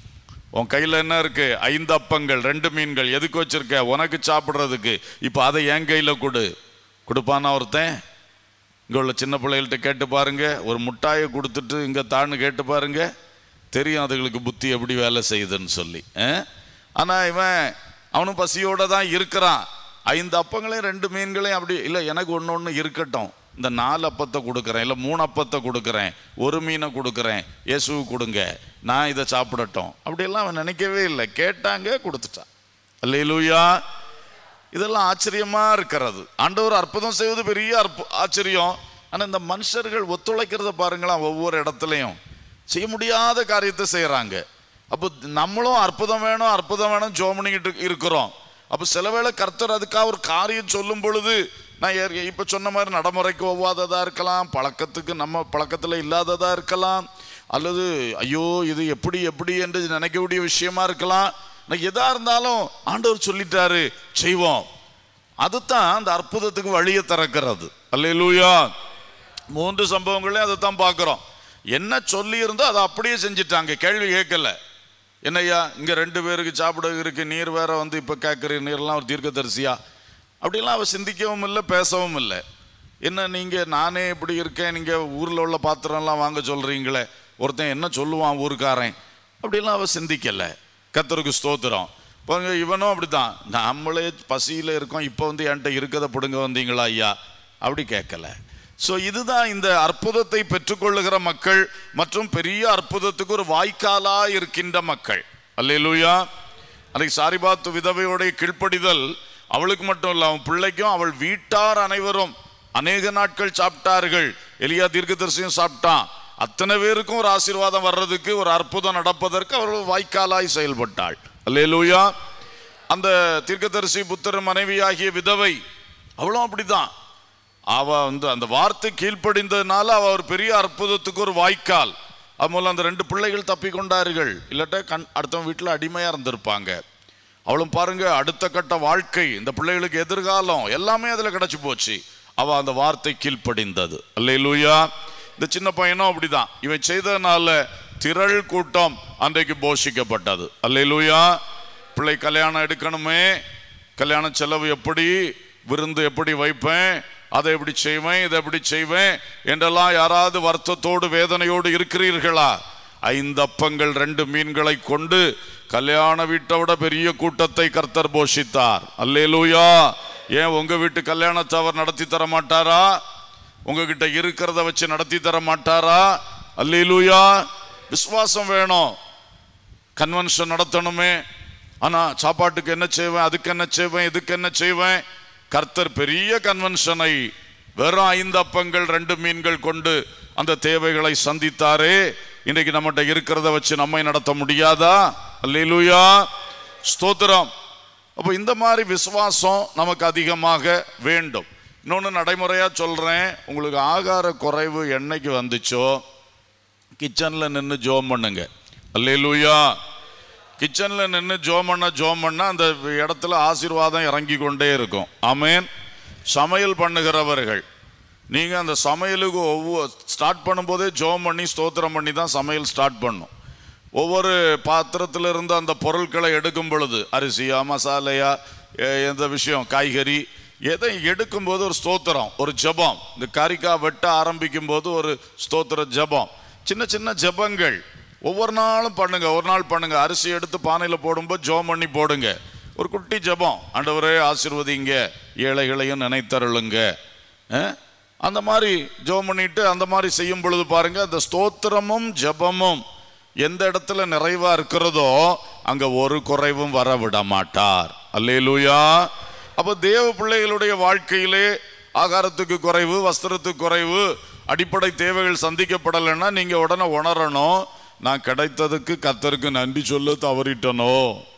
உன் கையில் என்ன இருக்கு ஐந்து அப்பங்கள் ரெண்டு மீன்கள் எதுக்கு வச்சிருக்க உனக்கு சாப்பிட்றதுக்கு இப்போ அதை என் கையில் கொடு கொடுப்பானா ஒருத்தன் இங்கே உள்ள சின்ன பிள்ளைகள்கிட்ட கேட்டு பாருங்க ஒரு முட்டாயை கொடுத்துட்டு இங்கே தான்னு கேட்டு பாருங்க தெரியும் அதுகளுக்கு புத்தி எப்படி வேலை செய்யுதுன்னு சொல்லி ஆனால் இவன் அவனும் பசியோட தான் இருக்கிறான் ஐந்து அப்பங்களையும் ரெண்டு மீன்களையும் அப்படி இல்லை எனக்கு ஒன்று ஒன்று இருக்கட்டும் இந்த நாலு அப்பத்தை கொடுக்குறேன் இல்லை மூணு அப்பத்தை கொடுக்குறேன் ஒரு மீனை கொடுக்குறேன் இயேசுவு கொடுங்க நான் இதை சாப்பிடட்டும் அப்படியெல்லாம் அவன் நினைக்கவே இல்லை கேட்டாங்க கொடுத்துட்டான் அல்லேலூயா இதெல்லாம் ஆச்சரியமா இருக்கிறது ஆண்டவர் அற்புதம் செய்வது பெரிய அற்பு ஆச்சரியம் ஆனா இந்த மனுஷர்கள் ஒத்துழைக்கிறத பாருங்களேன் ஒவ்வொரு இடத்துலையும் செய்ய முடியாத காரியத்தை செய்யறாங்க அப்போ நம்மளும் அற்புதம் வேணும் அற்புதம் வேணும் ஜோம் பண்ணிக்கிட்டு இருக்கிறோம் அப்போ சில வேளை கர்த்தர் அதுக்காக ஒரு காரியம் சொல்லும் பொழுது நான் ஏற்க- இப்ப சொன்ன மாதிரி நடைமுறைக்கு ஒவ்வாததா இருக்கலாம் பழக்கத்துக்கு நம்ம பழக்கத்துல இல்லாததா இருக்கலாம் அல்லது ஐயோ இது எப்படி எப்படி என்று நினைக்கக்கூடிய விஷயமா இருக்கலாம் நான் எதா இருந்தாலும் ஆண்டவர் சொல்லிட்டாரு செய்வோம் அதுதான் அந்த அற்புதத்துக்கு வழியை திறக்கிறது அல்லேலூயா மூன்று சம்பவங்களே அதை தான் பார்க்குறோம் என்ன சொல்லி இருந்தோ அதை அப்படியே செஞ்சிட்டாங்க கேள்வி கேட்கல என்னய்யா இங்கே ரெண்டு பேருக்கு சாப்பிட இருக்கு நீர் வேற வந்து இப்போ கேட்குற நீர்லாம் ஒரு தீர்க்கதரிசியா அப்படிலாம் அவ சிந்திக்கவும் இல்லை பேசவும் இல்லை என்ன நீங்கள் நானே இப்படி இருக்கேன் நீங்கள் ஊரில் உள்ள பாத்திரம்லாம் வாங்க சொல்கிறீங்களே ஒருத்தன் என்ன சொல்லுவான் ஊருக்காரன் அப்படிலாம் அவ சிந்திக்கலை கத்தருக்கு ஸ்தோத்திரம் பாருங்க இவனும் அப்படிதான் நம்மளே பசியில் இருக்கோம் இப்போ வந்து என்கிட்ட இருக்கதை பிடுங்க வந்தீங்களா ஐயா அப்படி கேட்கல ஸோ இதுதான் இந்த அற்புதத்தை பெற்றுக்கொள்ளுகிற மக்கள் மற்றும் பெரிய அற்புதத்துக்கு ஒரு வாய்க்காலா இருக்கின்ற மக்கள் அல்லேலூயா அன்னைக்கு சாரிபாத்து விதவையோடைய கீழ்ப்படிதல் அவளுக்கு மட்டும் இல்லை அவன் பிள்ளைக்கும் அவள் வீட்டார் அனைவரும் அநேக நாட்கள் சாப்பிட்டார்கள் எலியா தீர்க்கதரிசியும் சாப்பிட்டான் அத்தனை பேருக்கும் ஒரு ஆசீர்வாதம் வர்றதுக்கு ஒரு அற்புதம் நடப்பதற்கு அவள் வாய்க்காலாய் செயல்பட்டாள் அல்லேலூயா அந்த தீர்க்கதரிசி புத்தர் மனைவியாகிய விதவை அவளும் அப்படிதான் அவ வந்து அந்த வார்த்தை கீழ்ப்படிந்ததுனால அவ ஒரு பெரிய அற்புதத்துக்கு ஒரு வாய்க்கால் அது மூலம் அந்த ரெண்டு பிள்ளைகள் தப்பி கொண்டார்கள் இல்லாட்டா கண் அடுத்தவன் வீட்டில் அடிமையா இருந்திருப்பாங்க அவளும் பாருங்க அடுத்த கட்ட வாழ்க்கை இந்த பிள்ளைகளுக்கு எதிர்காலம் எல்லாமே அதுல கிடைச்சு போச்சு அவ அந்த வார்த்தை கீழ்ப்படிந்தது அல்லேலூயா இந்த சின்ன பையனும் அப்படிதான் இவன் செய்ததுனால திரள் கூட்டம் அன்றைக்கு போஷிக்கப்பட்டது அல்லேலூயா பிள்ளை கல்யாணம் எடுக்கணுமே கல்யாண செலவு எப்படி விருந்து எப்படி வைப்பேன் அதை எப்படி செய்வேன் இதை எப்படி செய்வேன் என்றெல்லாம் யாராவது வருத்தத்தோடு வேதனையோடு இருக்கிறீர்களா ஐந்து அப்பங்கள் ரெண்டு மீன்களை கொண்டு கல்யாண வீட்டை விட பெரிய கூட்டத்தை கர்த்தர் போஷித்தார் அல்லேலூயா ஏன் உங்க வீட்டு கல்யாணத்தை அவர் நடத்தி தர மாட்டாரா உங்ககிட்ட இருக்கிறத வச்சு நடத்தி தர மாட்டாரா அல்லேலூயா விசுவாசம் வேணும் கன்வென்ஷன் நடத்தணுமே ஆனா சாப்பாட்டுக்கு என்ன செய்வேன் அதுக்கு என்ன செய்வேன் இதுக்கு என்ன செய்வேன் கர்த்தர் பெரிய கன்வென்ஷனை வெறும் ஐந்து அப்பங்கள் ரெண்டு மீன்கள் கொண்டு அந்த தேவைகளை சந்தித்தாரே இன்னைக்கு நம்மகிட்ட இருக்கிறத வச்சு நம்மை நடத்த முடியாதா அல்லேலூயா ஸ்தோத்திரம் அப்போ இந்த மாதிரி விசுவாசம் நமக்கு அதிகமாக வேண்டும் இன்னொன்று நடைமுறையா சொல்றேன் உங்களுக்கு ஆகார குறைவு என்னைக்கு வந்துச்சோ கிச்சனில் நின்று ஜோம் பண்ணுங்க அல்லேலூயா கிச்சனில் நின்று ஜோம் பண்ண ஜோம் பண்ண அந்த இடத்துல ஆசீர்வாதம் இறங்கி கொண்டே இருக்கும் ஆமென் சமையல் பண்ணுகிறவர்கள் நீங்க அந்த சமையலுக்கு ஒவ்வொரு ஸ்டார்ட் பண்ணும்போதே ஜோம் பண்ணி ஸ்தோத்திரம் பண்ணி தான் சமையல் ஸ்டார்ட் பண்ணும் ஒவ்வொரு பாத்திரத்துல இருந்து அந்த பொருட்களை எடுக்கும் பொழுது அரிசியா மசாலையா எ- எந்த விஷயம் காய்கறி எதை எடுக்கும்போது ஒரு ஸ்தோத்திரம் ஒரு ஜெபம் இந்த கறிக்காய் வெட்ட ஆரம்பிக்கும் போது ஒரு ஸ்தோத்திர ஜெபம் சின்ன சின்ன ஜெபங்கள் ஒவ்வொரு நாளும் பண்ணுங்க ஒரு நாள் பண்ணுங்க அரிசி எடுத்து பானையில் போடும்போது ஜோம் பண்ணி போடுங்க ஒரு குட்டி ஜெபம் ஆண்டவரே ஆசீர்வதிங்க ஏழைகளையும் நினைத்தருளுங்க அஹ்? அந்த மாதிரி ஜெபம் பண்ணிட்டு அந்த மாதிரி செய்யும் பொழுது பாருங்க அந்த ஸ்தோத்திரமும் ஜெபமும் எந்த இடத்துல நிறைவா இருக்கிறதோ அங்க ஒரு குறைவும் வர விட மாட்டார் அல்லேலூயா அப்ப தேவ பிள்ளைகளுடைய வாழ்க்கையிலே ஆகாரத்துக்கு குறைவு வஸ்திரத்துக்கு குறைவு அடிப்படை தேவைகள் சந்திக்கப்படலைன்னா நீங்க உடனே உணரணும் நான் கிடைத்ததுக்கு கர்த்தருக்கு நன்றி சொல்ல தவறிட்டனோ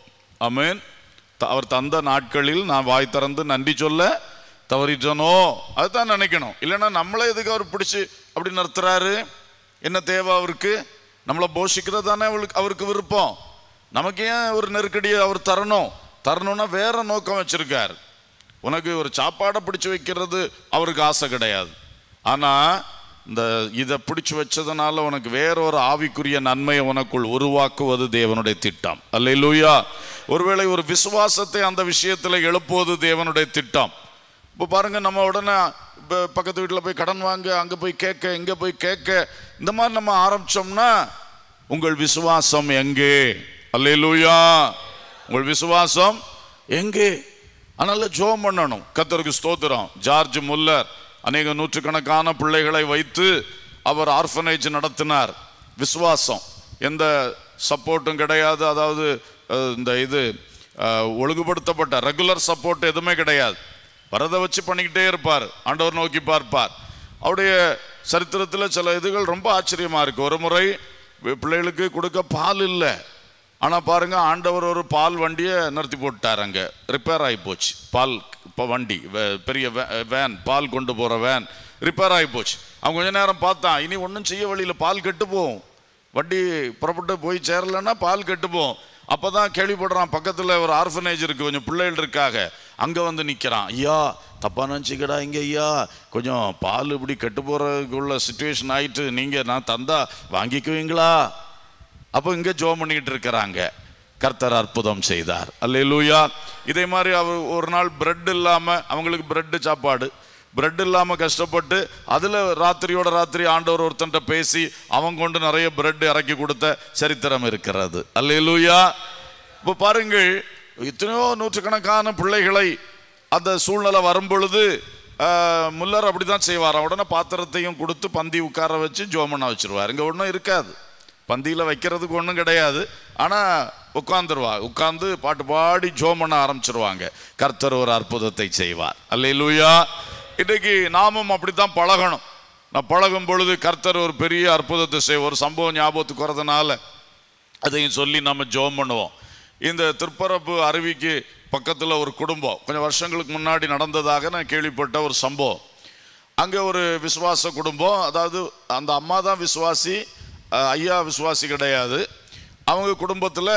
ஆமென் த- அவர் தந்த நாட்களில் நான் வாய் திறந்து நன்றி சொல்ல தவறிட்டனோ அதுதான் நினைக்கணும் இல்லைன்னா நம்மளே எதுக்கு அவர் பிடிச்சி அப்படி நிறுத்துறாரு என்ன தேவை அவருக்கு நம்மளை போஷிக்கிறது தானே அவருக்கு அவருக்கு விருப்பம் நமக்கு ஏன் ஒரு நெருக்கடியை அவர் தரணும் தரணும்னா வேற நோக்கம் வச்சிருக்கார் உனக்கு ஒரு சாப்பாடை பிடிச்சு வைக்கிறது அவருக்கு ஆசை கிடையாது ஆனா இந்த இதை பிடிச்சு வச்சதுனால உனக்கு வேற ஒரு ஆவிக்குரிய நன்மையை உனக்குள் உருவாக்குவது தேவனுடைய திட்டம் அல்லேலூயா ஒருவேளை ஒரு விசுவாசத்தை அந்த விஷயத்துல எழுப்புவது தேவனுடைய திட்டம் இப்போ பாருங்க நம்ம உடனே இப்போ பக்கத்து வீட்டில் போய் கடன் வாங்க அங்கே போய் கேட்க இங்கே போய் கேட்க இந்த மாதிரி நம்ம ஆரம்பிச்சோம்னா உங்கள் விசுவாசம் எங்கே அல்லேலூயா உங்கள் விசுவாசம் எங்கே அதனால ஜோம் பண்ணணும் கத்தருக்கு ஸ்தோத்திரம் ஜார்ஜ் முல்லர் அநேக நூற்றுக்கணக்கான பிள்ளைகளை வைத்து அவர் ஆர்ஃபனேஜ் நடத்தினார் விசுவாசம் எந்த சப்போர்ட்டும் கிடையாது அதாவது அஹ், இந்த இது அஹ், ஒழுங்குபடுத்தப்பட்ட ரெகுலர் சப்போர்ட் எதுவுமே கிடையாது வரதை வச்சு பண்ணிக்கிட்டே இருப்பார் ஆண்டவர் நோக்கி பார்ப்பார் அவருடைய சரித்திரத்தில் சில இதுகள் ரொம்ப ஆச்சரியமா இருக்கு ஒரு முறை வி- பிள்ளைகளுக்கு கொடுக்க பால் இல்லை ஆனா பாருங்க ஆண்டவர் ஒரு பால் வண்டியை நிறுத்தி போட்டார் அங்க ரிப்பேர் ஆகி போச்சு பால் இப்போ வண்டி வே- பெரிய வே- வேன் பால் கொண்டு போற வேன் ரிப்பேர் ஆகி போச்சு அவன் கொஞ்ச நேரம் பார்த்தான் இனி ஒன்றும் செய்ய வழியில பால் கெட்டு போகும் வண்டி புறப்பட்டு போய் சேரலன்னா பால் கெட்டு போகும் அப்பதான் கேள்விப்படுறான் பக்கத்துல ஒரு ஆர்ஃபனேஜ் இருக்கு கொஞ்சம் பிள்ளைகள் இருக்காக அங்க வந்து நிக்கிறான் ஐயா தப்பா நினச்சிக்கடா இங்க ஐயா கொஞ்சம் பால் இப்படி கெட்டு போறதுக்குள்ள சுச்சுவேஷன் ஆயிட்டு நீங்க நான் தந்தா வாங்கிக்குவீங்களா அப்போ இங்க ஜோம் பண்ணிக்கிட்டு இருக்கிறாங்க கர்த்தர் அற்புதம் செய்தார் அல்லேலூயா இதே மாதிரி அவர் ஒரு நாள் பிரெட் இல்லாம அவங்களுக்கு பிரெட் சாப்பாடு பிரெட் இல்லாம கஷ்டப்பட்டு அதுல ராத்திரியோட ராத்திரி ஆண்டவர் ஒருத்தன்ட்ட பேசி அவன் கொண்டு நிறைய பிரெட் இறக்கி கொடுத்த சரித்திரம் இருக்கிறது அல்லேலூயா இப்போ பாருங்கள் எத்தனையோ நூற்றுக்கணக்கான பிள்ளைகளை அந்த சூழ்நிலை வரும் பொழுது ஆஹ், முல்லர் அப்படிதான் செய்வார் உடனே பாத்திரத்தையும் கொடுத்து பந்தி உட்கார வச்சு ஜோமனா வச்சிருவார் இங்க ஒன்றும் இருக்காது பந்தியில் வைக்கிறதுக்கு ஒன்றும் கிடையாது ஆனால் உட்காந்துருவா உட்காந்து பாட்டு பாடி ஜோம் பண்ண ஆரம்பிச்சிருவாங்க கர்த்தர் ஒரு அற்புதத்தை செய்வார் அல்லேலூயா இன்னைக்கு நாமும் அப்படித்தான் பழகணும் நான் பழகும் பொழுது கர்த்தர் ஒரு பெரிய அற்புதத்தை செய்வோம் ஒரு சம்பவம் ஞாபகத்துக்கு வரதுனால அதையும் சொல்லி நம்ம ஜெபம் பண்ணுவோம் இந்த திருப்பரப்பு அருவிக்கு பக்கத்தில் ஒரு குடும்பம் கொஞ்சம் வருஷங்களுக்கு முன்னாடி நடந்ததாக நான் கேள்விப்பட்ட ஒரு சம்பவம் அங்கே ஒரு விசுவாச குடும்பம் அதாவது அந்த அம்மா தான் விசுவாசி அஹ், ஐயா விசுவாசி கிடையாது அவங்க குடும்பத்தில்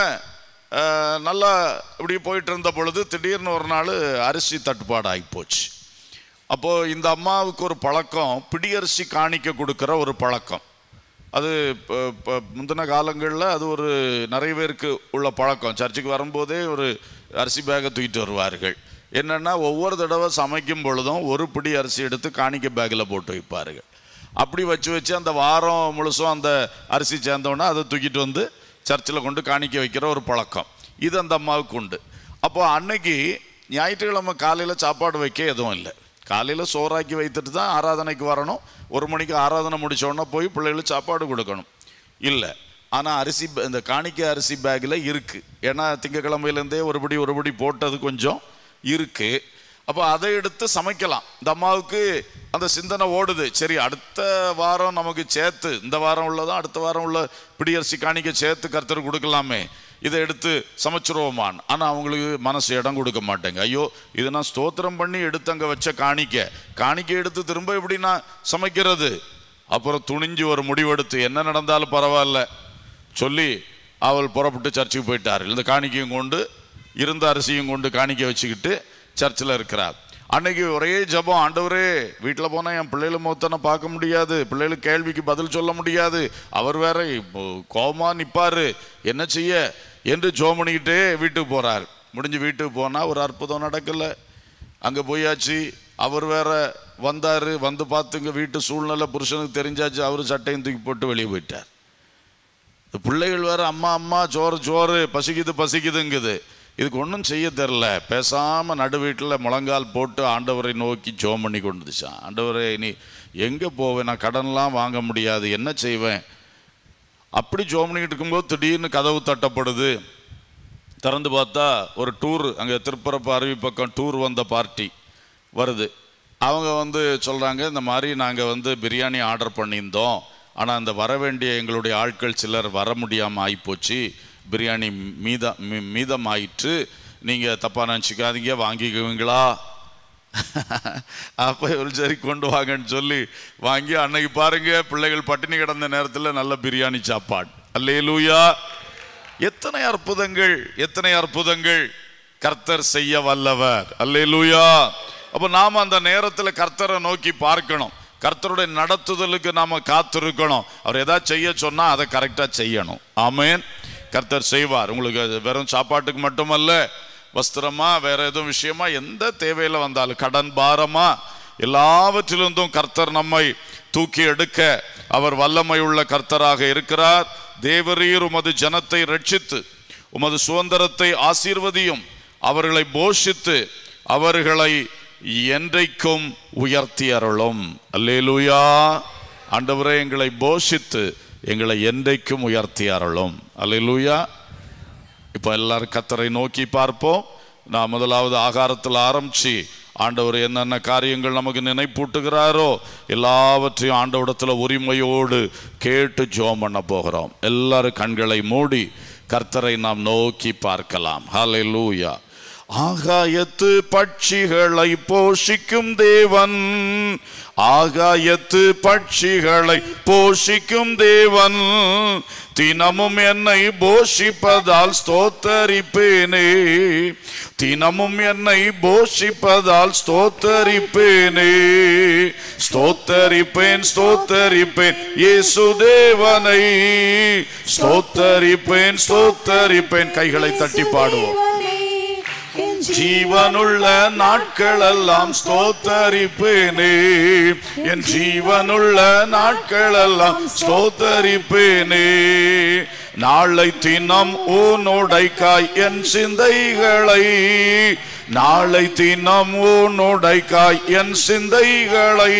நல்லா இப்படி போயிட்டு இருந்த பொழுது திடீர்னு ஒரு நாள் அரிசி தட்டுப்பாடு ஆகிப்போச்சு அப்போது இந்த அம்மாவுக்கு ஒரு பழக்கம் பிடியரிசி காணிக்க கொடுக்குற ஒரு பழக்கம் அது இப்போ இப்போ முந்தின காலங்களில் அது ஒரு நிறைய பேருக்கு உள்ள பழக்கம் சர்ச்சுக்கு வரும்போதே ஒரு அரிசி பேக்கை தூக்கிட்டு வருவார்கள் என்னென்னா ஒவ்வொரு தடவை சமைக்கும் பொழுதும் ஒரு பிடி அரிசி எடுத்து காணிக்க பேக்கில் போட்டு வைப்பார்கள் அப்படி வச்சு வச்சு அந்த வாரம் முழுசும் அந்த அரிசி சேர்ந்தோன்னே அதை தூக்கிட்டு வந்து சர்ச்சில் கொண்டு காணிக்க வைக்கிற ஒரு பழக்கம் இது அந்த அம்மாவுக்கு உண்டு அப்போ அன்னைக்கு ஞாயிற்றுக்கிழமை காலையில் சாப்பாடு வைக்க எதுவும் இல்லை காலையில் சோறாக்கி வைத்துட்டு தான் ஆராதனைக்கு வரணும் ஒரு மணிக்கு ஆராதனை முடிச்ச உடனே போய் பிள்ளைகளுக்கு சாப்பாடு கொடுக்கணும் இல்லை ஆனால் அரிசி ப- இந்த காணிக்கை அரிசி பேக்கில் இருக்குது ஏன்னா திங்கக்கிழமையிலேருந்தே ஒருபடி ஒருபடி போட்டது கொஞ்சம் இருக்குது அப்போ அதை எடுத்து சமைக்கலாம் இந்த அம்மாவுக்கு அந்த சிந்தனை ஓடுது சரி அடுத்த வாரம் நமக்கு சேர்த்து இந்த வாரம் உள்ளதும் அடுத்த வாரம் உள்ள பிடியரிசி காணிக்க சேர்த்து கருத்தர் கொடுக்கலாமே இதை எடுத்து சமைச்சிருவோமான் ஆனால் அவங்களுக்கு மனசு இடம் கொடுக்க மாட்டேங்க ஐயோ இது நான் ஸ்தோத்திரம் பண்ணி எடுத்து அங்கே வச்ச காணிக்க காணிக்க எடுத்து திரும்ப எப்படி நான் சமைக்கிறது அப்புறம் துணிஞ்சு ஒரு முடிவெடுத்து என்ன நடந்தாலும் பரவாயில்ல சொல்லி அவள் புறப்பட்டு சர்ச்சுக்கு போயிட்டார் இந்த காணிக்கையும் கொண்டு இருந்த அரிசியும் கொண்டு காணிக்க வச்சுக்கிட்டு சர்ச்சில் இருக்கிறார் அன்னைக்கு ஒரே ஜெபம் ஆண்டவரே வீட்டில் போனால் என் பிள்ளைகள முகத்தனை பார்க்க முடியாது பிள்ளைகளுக்கு கேள்விக்கு பதில் சொல்ல முடியாது அவர் வேற இப்போ கோபமா நிற்பாரு என்ன செய்ய என்று ஜோம் பண்ணிக்கிட்டே வீட்டுக்கு போறார் முடிஞ்சு வீட்டுக்கு போனால் ஒரு அற்புதம் நடக்கலை அங்கே போயாச்சு அவர் வேற வந்தார் வந்து பார்த்துங்க வீட்டு சூழ்நிலை புருஷனுக்கு தெரிஞ்சாச்சு அவர் சட்டையும் தூக்கி போட்டு வெளியே போயிட்டார் இந்த பிள்ளைகள் வேற அம்மா அம்மா சோறு சோறு பசிக்குது பசிக்குதுங்குது இதுக்கு ஒன்றும் செய்ய தெரில பேசாமல் நடு வீட்டில் முழங்கால் போட்டு ஆண்டவரை நோக்கி ஜோம் பண்ணி கொண்டுச்சான் ஆண்டவரே நீ எங்கே போவேன் நான் கடன்லாம் வாங்க முடியாது என்ன செய்வேன் அப்படி ஜோம் பண்ணிக்கிட்டு இருக்கும்போது திடீர்னு கதவு தட்டப்படுது திறந்து பார்த்தா ஒரு டூர் அங்கே திருப்பரப்பு அருவி பக்கம் டூர் வந்த பார்ட்டி வருது அவங்க வந்து சொல்கிறாங்க இந்த மாதிரி நாங்கள் வந்து பிரியாணி ஆர்டர் பண்ணியிருந்தோம் ஆனால் அந்த வர வேண்டிய எங்களுடைய ஆட்கள் சிலர் வர முடியாமல் ஆகிப்போச்சு பிரியாணி மீத மீ- மீதம் ஆயிற்று நீங்கள் தப்பாக நினச்சிக்காதீங்க வாங்கிக்குவீங்களா அப்போ இவர் சரி கொண்டு வாங்கன்னு சொல்லி வாங்கி அன்னைக்கு பாருங்க பிள்ளைகள் பட்டினி கிடந்த நேரத்தில் நல்ல பிரியாணி சாப்பாடு அல்லேலூயா எத்தனை அற்புதங்கள் எத்தனை அற்புதங்கள் கர்த்தர் செய்ய வல்லவர் அல்லேலூயா அப்ப நாம அந்த நேரத்துல கர்த்தரை நோக்கி பார்க்கணும் கர்த்தருடைய நடத்துதலுக்கு நாம காத்திருக்கணும் அவர் ஏதாவது செய்ய சொன்னா அதை கரெக்டா செய்யணும் ஆமென் கர்த்தர் செய்வார் உங்களுக்கு அது வெறும் சாப்பாட்டுக்கு மட்டுமல்ல வஸ்திரமா வேற எதுவும் விஷயமா எந்த தேவையில வந்தாலும் கடன் பாரமா எல்லாவற்றிலிருந்தும் கர்த்தர் நம்மை தூக்கி எடுக்க அவர் வல்லமை உள்ள கர்த்தராக இருக்கிறார் தேவரீர் உமது ஜனத்தை ரட்சித்து உமது சுதந்திரத்தை ஆசீர்வதியும் அவர்களை போஷித்து அவர்களை என்றைக்கும் உயர்த்தி அருளும் அல்லேலூயா ஆண்டவரே எங்களை போஷித்து எங்களை என்றைக்கும் உயர்த்தி அருளும் அல்லேலூயா இப்போ எல்லாரும் கத்தரை நோக்கி பார்ப்போம் நான் முதலாவது ஆகாரத்தில் ஆரம்பிச்சு ஆண்டவர் என்னென்ன காரியங்கள் நமக்கு நினைப்பூட்டுகிறாரோ எல்லாவற்றையும் ஆண்டவடத்தில் உரிமையோடு கேட்டு ஜோம் பண்ண போகிறோம் எல்லாரும் கண்களை மூடி கர்த்தரை நாம் நோக்கி பார்க்கலாம் ஹalleluya ஆகாயத்து பட்சிகளை போஷிக்கும் தேவன் ஆகாயத்து பட்சிகளை போஷிக்கும் தேவன் தினமும் என்னை போஷிப்பதால் ஸ்தோத்தரிப்பேனே தினமும் என்னை போஷிப்பதால் ஸ்தோத்தரிப்பேனே ஸ்தோத்தரிப்பேன் ஸ்தோத்தரிப்பேன் இயேசு தேவனை ஸ்தோத்தரிப்பேன் ஸ்தோத்தரிப்பேன் கைகளை தட்டி பாடுவோம் ஜீவனுள்ள நாட்களெல்லாம் ஸ்தோத்தரிப்பேனே என் ஜீவனுள்ள நாட்களெல்லாம் ஸ்தோத்தரிப்பேனே நாளை தினம் ஊனுடைக்காய் என் சிந்தைகளை நாளை தினம் ஊனுடைக்காய் என் சிந்தைகளை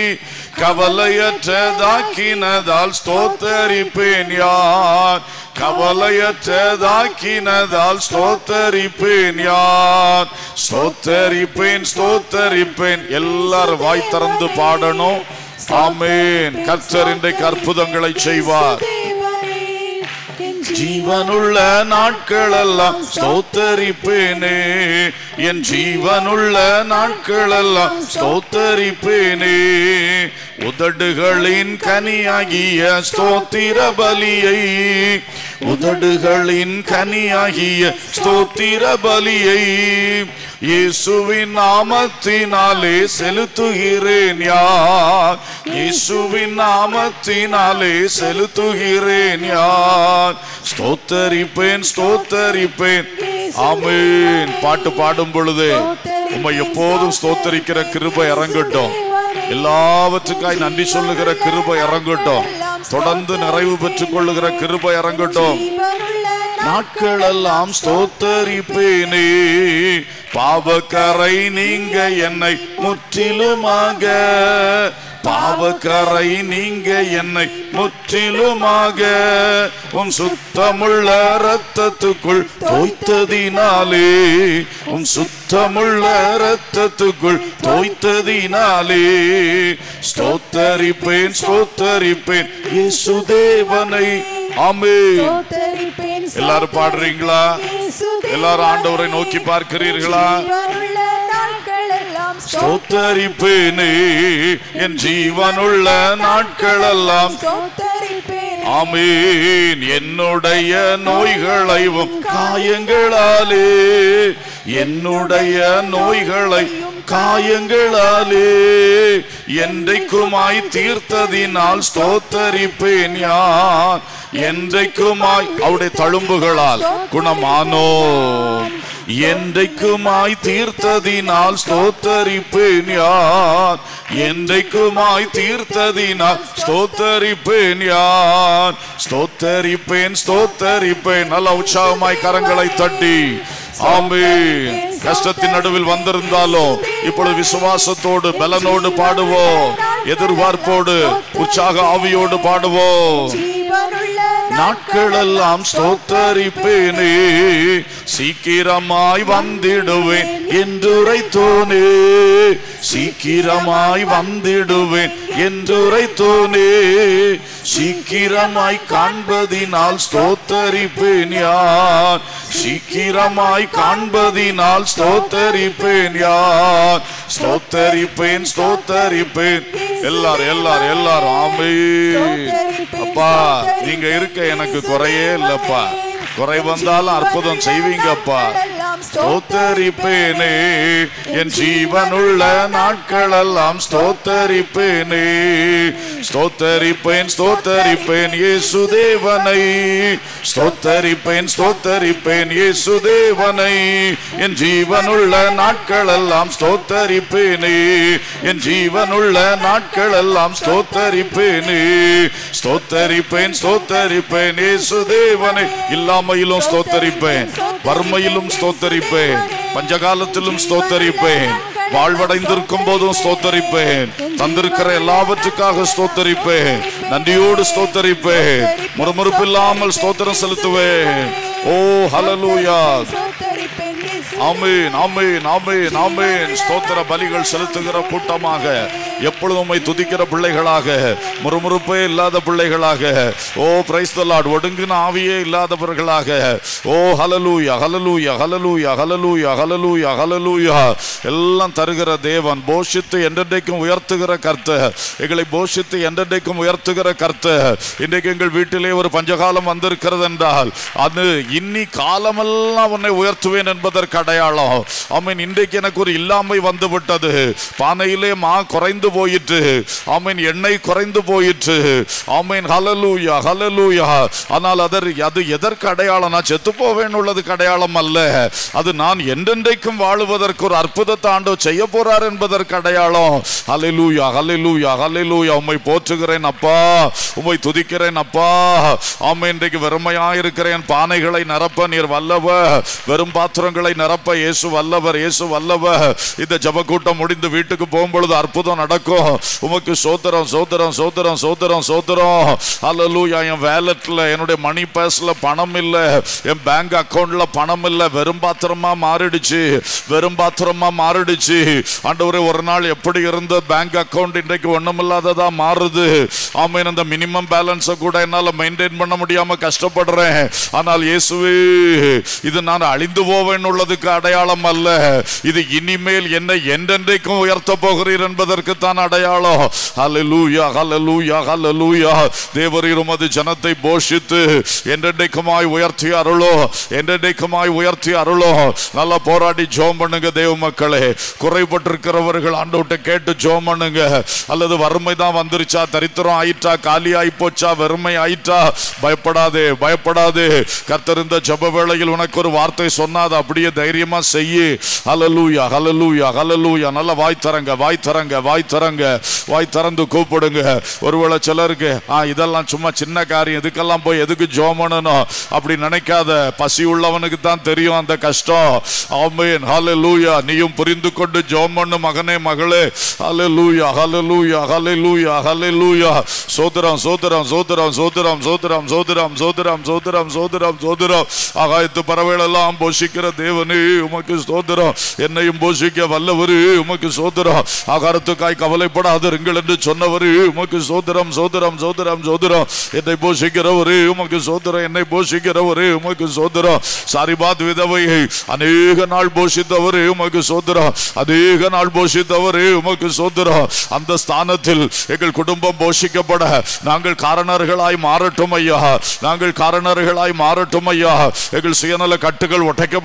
கவலையற்றதாக்கினதால் ஸ்தோத்தரிப்பேன் யார் கவலையற்றதாக்கினதால் ஸ்தோத்தரிப்பேன் யார் ஸ்தோத்தரிப்பேன் ஸ்தோத்தரிப்பேன் எல்லாரும் வாய் திறந்து பாடணும் ஆமேன் கர்த்தர் இன்றைக்கு அற்புதங்களை செய்வார் ஜீவனுள்ள நாட்களெல்லாம் ஸ்தோத்தரிப்பேனே என் ஜீவனுள்ள நாட்களெல்லாம் ஸ்தோத்தரிப்பேனே உதடுகளின் கனியாகிய ஸ்தோத்திர பலியை உதடுகளின் கனியாகிய ஸ்தோத்திர பலியை இயேசுவின் நாமத்தினாலே செலுத்துகிறேன் யார் இயேசுவின் நாமத்தினாலே செலுத்துகிறேன் யார் ஸ்தோத்தரிப்பேன் ஸ்தோத்தரிப்பேன் ஆமென் பாட்டு பாடும் பொழுது உம்மை எப்போதும் ஸ்தோத்தரிக்கிற கிருபை இறங்கட்டும் எல்லாவற்றுக்காய் நன்றி சொல்லுகிற கிருபை இறங்கட்டும் தொடர்ந்து நிறைவு பெற்றுக் கொள்ளுகிற கிருபை இறங்கட்டும் நாட்களெல்லாம் ஸ்தோத்தரிப்பேனே பாவக்கரை நீங்க என்னை முற்றிலுமாக பாவக்கரை நீங்க என்னை முற்றிலுமாக உன் சுத்தமுள்ள ரத்தத்துக்குள் தோய்த்ததினாலே உன் சுத்தமுள்ள ரத்தத்துக்குள் தோய்த்ததினாலே ஸ்தோத்தரிப்பேன் ஸ்தோத்தரிப்பேன் இயேசு தேவனை ஆமென் எல்லாரும் பாடுறீங்களா எல்லாரும் ஆண்டவரை நோக்கி பார்க்கிறீர்களா ஸ்தோத்தரிப்பேனே என் ஜீவனுள்ள நாட்களெல்லாம் ஆமீன் என்னுடைய நோய்களையும் காயங்களாலே என்னுடைய நோய்களை காயங்களாலே என்றைக்குமாய் தீர்த்ததினால் ஸ்தோத்தரிப்பேன் யான் என்றைக்குமாய் அவருடைய தழும்புகளால் குணமானோம் என்றைக்குமாய் தீர்த்ததினால் ஸ்தோத்தரிப்பேன் யான் என்றைக்குமாய் தீர்த்ததினால் ஸ்தோத்தரிப்பேன் யான் ஸ்தோத்தரிப்பேன் ஸ்தோத்தரிப்பேன் நல்ல உற்சாகமாய் கரங்களை தட்டி ஆமென் கஷ்டத்தின் நடுவில் வந்திருந்தாலும் இப்பொழுது விசுவாசத்தோடு பலனோடு பாடுவோம் எதிர்பார்ப்போடு உற்சாக ஆவியோடு பாடுவோம் ஜீவனுள்ள நாட்களெல்லாம் ஸ்தோத்தரிப்பேனே சீக்கிரமாய் வந்திடுவேன் என்றுரைத்தோனே சீக்கிரமாய் வந்திடுவேன் என்றுரைத்தோனே சீக்கிரமாய் காண்பதினால் ஸ்தோத்தரிப்பேன் யான் சீக்கிரமாய் காண்பதினால் ஸ்தோத்தரிப்பேன் யான் ஸ்தோத்தரிப்பேன் ஸ்தோத்தரிப்பேன் எல்லாரும் எல்லாரும் எல்லாரும் ஆமே அப்பா நீங்க இருக்க எனக்கு குறையே இல்லப்பா குறை வந்தாலும் அற்புதம் செய்வீங்கப்பா ஸ்தோத்தரிப்பேனே என் ஜீவனுள்ள நாட்களெல்லாம் ஸ்தோத்தரிப்பேனே ஸ்தோத்தரிப்பேன் ஸ்தோத்தரிப்பேன் இயேசு தேவனை ஸ்தோத்தரிப்பேன் ஸ்தோத்தரிப்பேன் இயேசு தேவனை என் ஜீவனுள்ள நாட்களெல்லாம் ஸ்தோத்தரிப்பேனே என் ஜீவனுள்ள நாட்களெல்லாம் ஸ்தோத்தரிப்பேனே ஸ்தோத்தரிப்பேன் ஸ்தோத்தரிப்பேன் இயேசு தேவனை இல்லாமையிலும் ஸ்தோத்தரிப்பேன் வறுமையிலும் ஸ்தோத்தரிப்பேன் பஞ்சகாலத்திலும் ஸ்தோத்தரிப்பேன் வாழ்வடைந்திருக்கும் போதும் ஸ்தோத்தரிப்பேன் தந்திருக்கிற எல்லாவற்றுக்காக ஸ்தோத்தரிப்பேன் நன்றியோடு ஸ்தோத்தரிப்பேன் முறுமுறுப்பில்லாமல் ஸ்தோத்திரம் செலுத்துவேன் ஓ ஹலலூயா ஆமீன் ஆமீன் ஆமீன் ஆமீன் ஸ்தோத்திர பலிகள் செலுத்துகிற கூட்டமாக எப்பொழுதும் உம்மை துதிக்கிற பிள்ளைகளாக முறுமுறுப்பே இல்லாத பிள்ளைகளாக ஓ பிரைஸ் லார்ட் ஒடுங்கின ஆவியே இல்லாதவர்களாக ஓ hallelujah hallelujah hallelujah hallelujah hallelujah hallelujah எல்லாம் தருகிற தேவன் போஷித்து என்றென்றைக்கும் உயர்த்துகிற கர்த்தர் எங்களை போஷித்து என்றென்றைக்கும் உயர்த்துகிற கர்த்தர் இன்றைக்கு எங்கள் வீட்டிலே ஒரு பஞ்சகாலம் வந்திருக்கிறது என்றால் அது இன்னி காலமெல்லாம் உன்னை உயர்த்துவேன் என்பதற்கு அடையாளம் ஆமீன் இன்றைக்கு எனக்கு ஒரு இல்லாமை வந்து விட்டது பானையிலே மா குறைந்து போயிற்று ஆமீன் எண்ணெய் குறைந்து போயிற்று ஆமீன் ஹலலூயா ஹலலூயா ஆனால் அதர் அது எதற்கு அடையாளம் நான் செத்து போவேன் உள்ளதுக்கு அடையாளம் அல்ல அது நான் என்றென்றைக்கும் வாழுவதற்கு ஒரு அற்புதத்தை ஆண்டவர் செய்ய போறார் என்பதற்கு அடையாளம் ஹalleluya ஹalleluya ஹalleluya உம்மை போற்றுகிறேன் அப்பா உம்மை துதிக்கிறேன் அப்பா ஆமென் இன்றைக்கு வெறுமையா இருக்கிறேன் பானைகளை நிரப்ப நீர் வல்லவர் வெறும் பாத்திரங்களை நிரப்ப இயேசு வல்லவர் இயேசு வல்லவர் இந்த ஜெப கூட்டம் முடிந்து வீட்டுக்கு போகும்பொழுது அற்புதம் நடக்கும் உமக்கு சோத்திரம் சோத்திரம் சோத்திரம் சோத்திரம் சோத்திரம் ஹalleluya என் வேலட்ல என்னுடைய மணி பேஸ்ல பணம் இல்ல என் பேங்க் அக்கவுண்ட்ல பணம் இல்ல வெறும் பாத்திரமா மாறிடுச்சு வெறும் பாத்திரமா மாறிடுச்சு ஆண்டவரே ஒரு நாள் எப்படி இருந்த பேங்க் அக்கவுண்ட் இன்றைக்கு ஒண்ணுமில்லாததா மாறுது ஆமீன் அந்த மினிமம் பேலன்ஸை கூட என்னால மெயின்டைன் பண்ண முடியாம கஷ்டப்படுறேன் ஆனால் இயேசுவே இது நான் அழிந்து போவேன் உள்ளதுக்கு அடையாளம் அல்ல இது இனிமேல் என்னை என்றென்றைக்கும் உயர்த்த போகிறீர் என்பதற்கு தான் அடையாளம் ஹalleluya ஹalleluya ஹalleluya தேவரீர் உமது ஜனத்தை போஷித்து என்றென்றைக்குமாய் உயர்த்தி அருளோ என்றென்றைக்குமாய் உயர்த்தி அருளோ நல்லா போராடி ஜோம் பண்ணுங்க தேவ மக்களே குறைபட்டிருக்கிறவர்கள் ஆண்டவட்ட கேட்டு ஜோம் பண்ணுங்க அல்லது வறுமை தான் வந்துருச்சா தரித்திரம் ஆயிட்டா காலி ஆயி போச்சா வெறுமை ஆயிட்டா பயப்படாதே பயப்படாதே கர்த்தர் இந்த ஜெப வேளையில் உனக்கு ஒரு வார்த்தை சொன்னாது அப்படியே தைரியமா செய்யு ஹalleluya ஹalleluya ஹalleluya நல்ல வாய் தரங்க வாய் தரங்க வாய் தரங்க வாய் திறந்து கூப்பிடுங்க ஒருவேளை சிலருக்கு ஆ இதெல்லாம் சும்மா சின்ன காரியம் இதுக்கெல்லாம் போய் எதுக்கு ஜோம் பண்ணணும் அப்படி நினைக்காத பசி உள்ளவனுக்கு தான் தெரியும் அந்த கஷ்டம் ஆமென் ஹalleluya நீயும் புரிந்து கொண்டு ஜோம் பண்ணு மகனே மகளே ஹalleluya ஹalleluya ஹalleluya ஹalleluya சோதரம் சோதரம் சோதரம் சோதரம் சோதரம் சோதரம் சோதரம் சோதரம் சோதரம் சோதரம் ஆகாயத்து பறவைகள் எல்லாம் போஷிக்கிற தேவனே உமக்கு சோதரம் என்னையும் போஷிக்க வல்லவரு உமக்கு சோதரம் ஆகாரத்துக்காய் கவலைப்படாதிருங்கள் என்று சொன்னவரு உமக்கு சோதரம் சோதரம் சோதரம் சோதரம் என்னை போஷிக்கிறவரு உமக்கு சோதரம் என்னை போஷிக்கிறவரு உமக்கு சோதரம் சாரிபாத் விதவையை அநேக நாள் போஷித்தவரு உமக்கு சோதரம் அநேக நாள் போஷித்தவரு உமக்கு சோதரம் அந்த ஸ்தானத்தில் எங்கள் குடும்பம் போஷிக்கப்பட நாங்கள் காரணர்களாய் மாறட்டும் ஐயா நாங்கள் காரணர்களாய் மாறட்டும் ஐயா எங்கள் சுயநல கட்டுகள் உடைக்கப்பட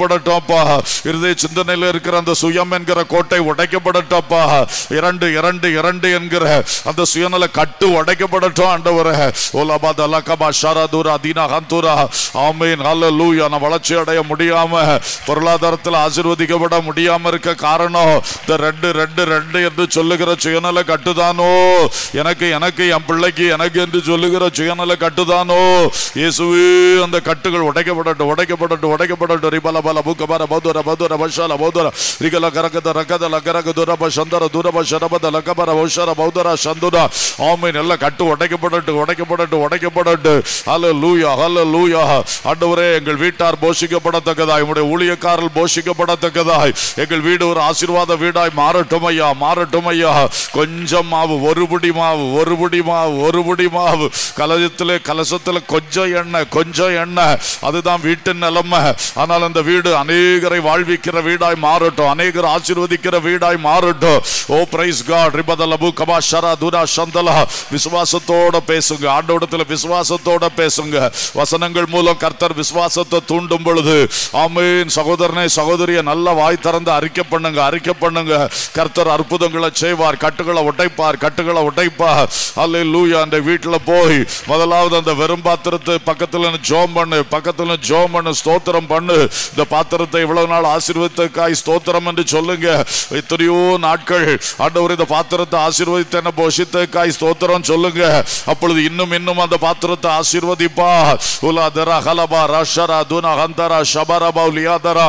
உடைக்கப்படட்டோம்ப்பா இருதய சிந்தனையில் இருக்கிற அந்த சுயம் என்கிற கோட்டை உடைக்கப்படட்டோம்ப்பா இரண்டு இரண்டு இரண்டு என்கிற அந்த சுயநல கட்டு உடைக்கப்படட்டும் ஆண்டவரே ஓலபா தலகபா ஷரதுரா தீனா ஹந்துரா ஆமீன் ஹalleluya நான் வளர்ச்சி அடைய முடியாம பொருளாதாரத்தில் ஆசீர்வதிக்கப்பட முடியாம இருக்க காரணம் இந்த ரெண்டு ரெண்டு ரெண்டு என்று சொல்லுகிற சுயநல கட்டுதானோ எனக்கு எனக்கு என் பிள்ளைக்கு எனக்கு என்று சொல்லுகிற சுயநல கட்டுதானோ இயேசுவே அந்த கட்டுகள் உடைக்கப்படட்டும் உடைக்கப்படட்டும் உடைக்கப்படட்டும் ரிபல பல புக்க பர பௌதர பௌதர பஷால பௌதர ரிகல கரகத ரகத லகரக துரப சந்தர துரப ಶರಬದ ಲಕಬರ ಔಷರ ಬೌದರ ಶಂದುರ ஆமீன் எல்லாம் கட்டு உடைக்கப்படட்டு உடைக்கப்படட்டு உடைக்கப்படட்டு ஹல லூயா ஹல லூயா ஆண்டவரே எங்கள் வீட்டார் போஷிக்கப்படத்தக்கதாய் உங்களுடைய ஊழியக்காரர்கள் போஷிக்கப்படத்தக்கதாய் எங்கள் வீடு ஒரு ஆசீர்வாத வீடாய் மாறட்டும் ஐயா மாறட்டும் ஐயா கொஞ்சம் மாவு ஒரு புடி மாவு ஒரு புடி மாவு ஒரு புடி மாவு கலசத்துல கலசத்துல கொஞ்சம் எண்ணெய் கொஞ்சம் எண்ணெய் அதுதான் வீட்டின் நிலைமை ஆனால் அந்த வீடு அநேகரை வாழ்விக்கிற வீடாய் மாறட்டும் அநேகர் ஆசீர்வதிக்கிற வீடாய் மாறட்டும் ஓ பிரைஸ் காட் ரிபதலபு கபா ஷரா துரா சந்தலா விசுவாசத்தோட பேசுங்க ஆண்டோடத்துல விசுவாசத்தோட பேசுங்க வசனங்கள் மூலம் கர்த்தர் விசுவாசத்தை தூண்டும் பொழுது ஆமீன் சகோதரனே சகோதரிய நல்ல வாய் திறந்து அறிக்கை பண்ணுங்க அறிக்கை பண்ணுங்க கர்த்தர் அற்புதங்களை செய்வார் கட்டுகளை உடைப்பார் கட்டுகளை உடைப்பார் அல்ல லூயா அந்த வீட்டுல போய் முதலாவது அந்த வெறும் பாத்திரத்தை பக்கத்துல ஜோம் பண்ணு பக்கத்துல ஜோம் பண்ணு ஸ்தோத்திரம் பண்ணு இந்த பாத்திரத்தை இவ்வளவு நாள் ஆசீர்வதித்தக்காய் ஸ்தோத்திரம் என்று சொல்லுங்க எத்தனையோ நாட்கள் ஆண்டவர் இந்த பாத்திரத்தை ஆசீர்வதித்தன போஷித்தக்காய் ஸ்தோத்திரம் சொல்லுங்க அப்பொழுது இன்னும் இன்னும் அந்த பாத்திரத்தை ஆசீர்வதிப்பா உலாதரா ஹலபா ரஷரா துனா ஹந்தரா ஷபரபா லியாதரா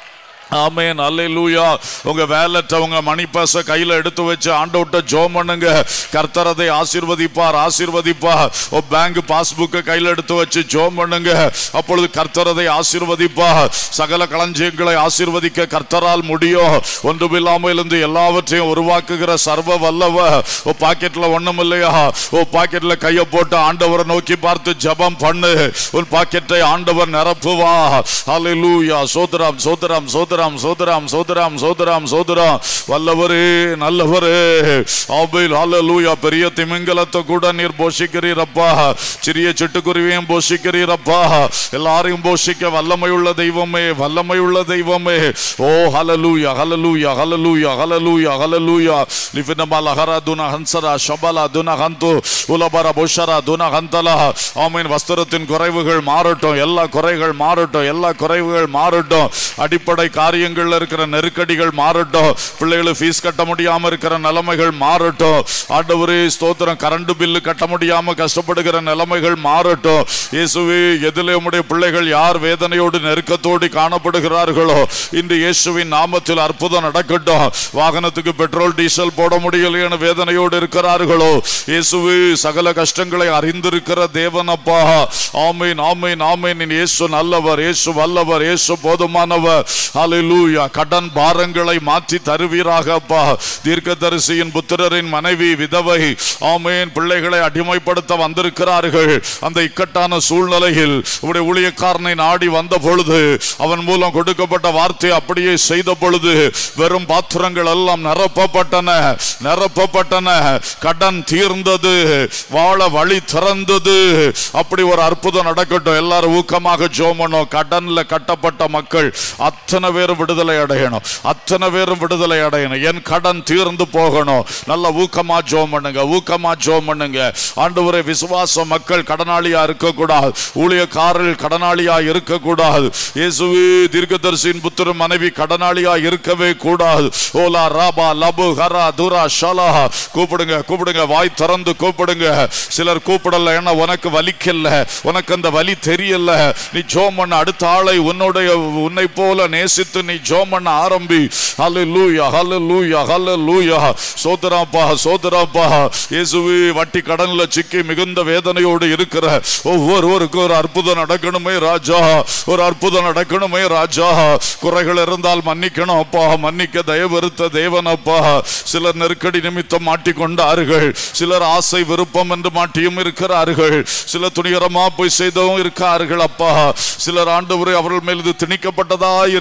ஆமேன் அல்லேலூயா உங்க வேலட்ட உங்க மணி பர்ஸ கையில எடுத்து வச்சு ஆண்டவட்ட ஜோம் பண்ணுங்க கர்த்தர் அதை ஆசீர்வதிப்பார் ஆசீர்வதிப்பார் ஓ பேங்க் பாஸ்புக்கை கையில எடுத்து வச்சு ஜோம் பண்ணுங்க அப்பொழுது கர்த்தர் அதை ஆசீர்வதிப்பார் சகல களஞ்சியங்களை ஆசீர்வதிக்க கர்த்தரால் முடியும் ஒன்றுமில்லாமல் இருந்து எல்லாவற்றையும் உருவாக்குகிற சர்வ வல்லவ ஓ பாக்கெட்ல ஒண்ணும் இல்லையா ஓ பாக்கெட்ல கைய போட்டு ஆண்டவரை நோக்கி பார்த்து ஜெபம் பண்ணு உன் பாக்கெட்டை ஆண்டவர் நிரப்புவா ஹalleluya சோதரம் சோதரம் சோதரம் சோதரம் சோதரம் சோதரம் சோதரம் வல்லவரே நல்லவரே ஆபேல் ஹalleluya பெரிய திமிங்கலத்தை கூட நீர் போஷிக்கிறீரப்பா சிறிய சிட்டுக்குருவியும் போஷிக்கிறீரப்பா எல்லாரையும் போஷிக்க வல்லமையுள்ள தெய்வமே வல்லமையுள்ள தெய்வமே ஓ ஹalleluya ஹalleluya ஹalleluya ஹalleluya ஹalleluya லிஃபினமால ஹரதுன ஹன்சரா ஷபலா துன ஹந்து உலபர புஷரா துன ஹந்தலா ஆமீன் வஸ்திரத்தின் குறைவுகள் மாறட்டும் எல்லா குறைகள் மாறட்டும் எல்லா குறைவுகள் மாறட்டும் அடிப்படை காரியங்கள்ல இருக்கிற நெருக்கடிகள் மாறட்டும் பிள்ளைகளுக்கு ஃபீஸ் கட்ட முடியாம இருக்கிற நிலைமைகள் மாறட்டும் ஆண்டவரே ஸ்தோத்திரம் கரண்ட் பில்லு கட்ட முடியாம கஷ்டப்படுகிற நிலைமைகள் மாறட்டும் இயேசுவே எதிலே உம்முடைய பிள்ளைகள் யார் வேதனையோடு நெருக்கத்தோடு காணப்படுகிறார்களோ இன்று இயேசுவின் நாமத்தில் அற்புதம் நடக்கட்டும் வாகனத்துக்கு பெட்ரோல் டீசல் போட முடியலைன்னு வேதனையோடு இருக்கிறார்களோ இயேசுவே சகல கஷ்டங்களை அறிந்திருக்கிற தேவனப்பா ஆமீன் ஆமீன் ஆமீன் நீ இயேசு நல்லவர் இயேசு வல்லவர் இயேசு போதுமானவர் ஹalleluya கடன் பாரங்களை மாற்றி தருவீராக அப்பா தீர்க்கதரிசியின் புத்திரரின் மனைவி விதவை ஆமேன் பிள்ளைகளை அடிமைப்படுத்த வந்திருக்கிறார்கள் அந்த இக்கட்டான சூழ்நிலையில் உடைய ஊழியக்காரனை நாடி வந்த பொழுது அவன் மூலம் கொடுக்கப்பட்ட வார்த்தை அப்படியே செய்த பொழுது வெறும் பாத்திரங்கள் எல்லாம் நிரப்பப்பட்டன நிரப்பப்பட்டன கடன் தீர்ந்தது வாழ வழி திறந்தது அப்படி ஒரு அற்புதம் நடக்கட்டும் எல்லாரும் ஊக்கமாக ஜோமனும் கடன்ல கட்டப்பட்ட மக்கள் அத்தனை பேரும் விடுதலை அடையணும் அத்தனை பேரும் விடுதலை அடையணும் என் கடன் தீர்ந்து போகணும் நல்ல ஊக்கமா ஜோம் பண்ணுங்க ஊக்கமா ஜோம் பண்ணுங்க ஆண்டவரே விசுவாச மக்கள் கடனாளியா இருக்கக்கூடாது ஊழியக்காரர்கள் கடனாளியா இருக்கக்கூடாது இயேசுவே தீர்க்கதரிசியின் புத்திர மனைவி கடனாளியா இருக்கவே கூடாது ஓலா ராபா லபு ஹரா துரா ஷலா கூப்பிடுங்க கூப்பிடுங்க வாய் திறந்து கூப்பிடுங்க சிலர் கூப்பிடல ஏன்னா உனக்கு வலிக்கல உனக்கு அந்த வலி தெரியல நீ ஜோம் பண்ண அடுத்த ஆளை உன்னுடைய உன்னை போல நேசித்து நீ ஜோம் பண்ண ஆரம்பி ஹalleluya ஹalleluya ஹalleluya சோதராப்பா சோதராப்பா இயேசுவே வட்டி கடன்ல சிக்கி மிகுந்த வேதனையோடு இருக்கிற ஒவ்வொருவருக்கும் ஒரு அற்புதம் நடக்கணுமே ராஜா ஒரு அற்புதம் நடக்கணுமே ராஜா குறைகள் இருந்தால் மன்னிக்கணும் அப்பா மன்னிக்க தயவருத்த தேவன் அப்பா சிலர் நெருக்கடி நிமித்தம் மாட்டிக்கொண்டார்கள் சிலர் ஆசை விருப்பம் என்று மாட்டியும் இருக்கிறார்கள் சிலர் துணிகரமா போய் செய்தவும் இருக்கார்கள் அப்பா சிலர் ஆண்டவரே அவர்கள் மேல் இது திணிக்கப்பட்டதா இருக்கிறதப்பா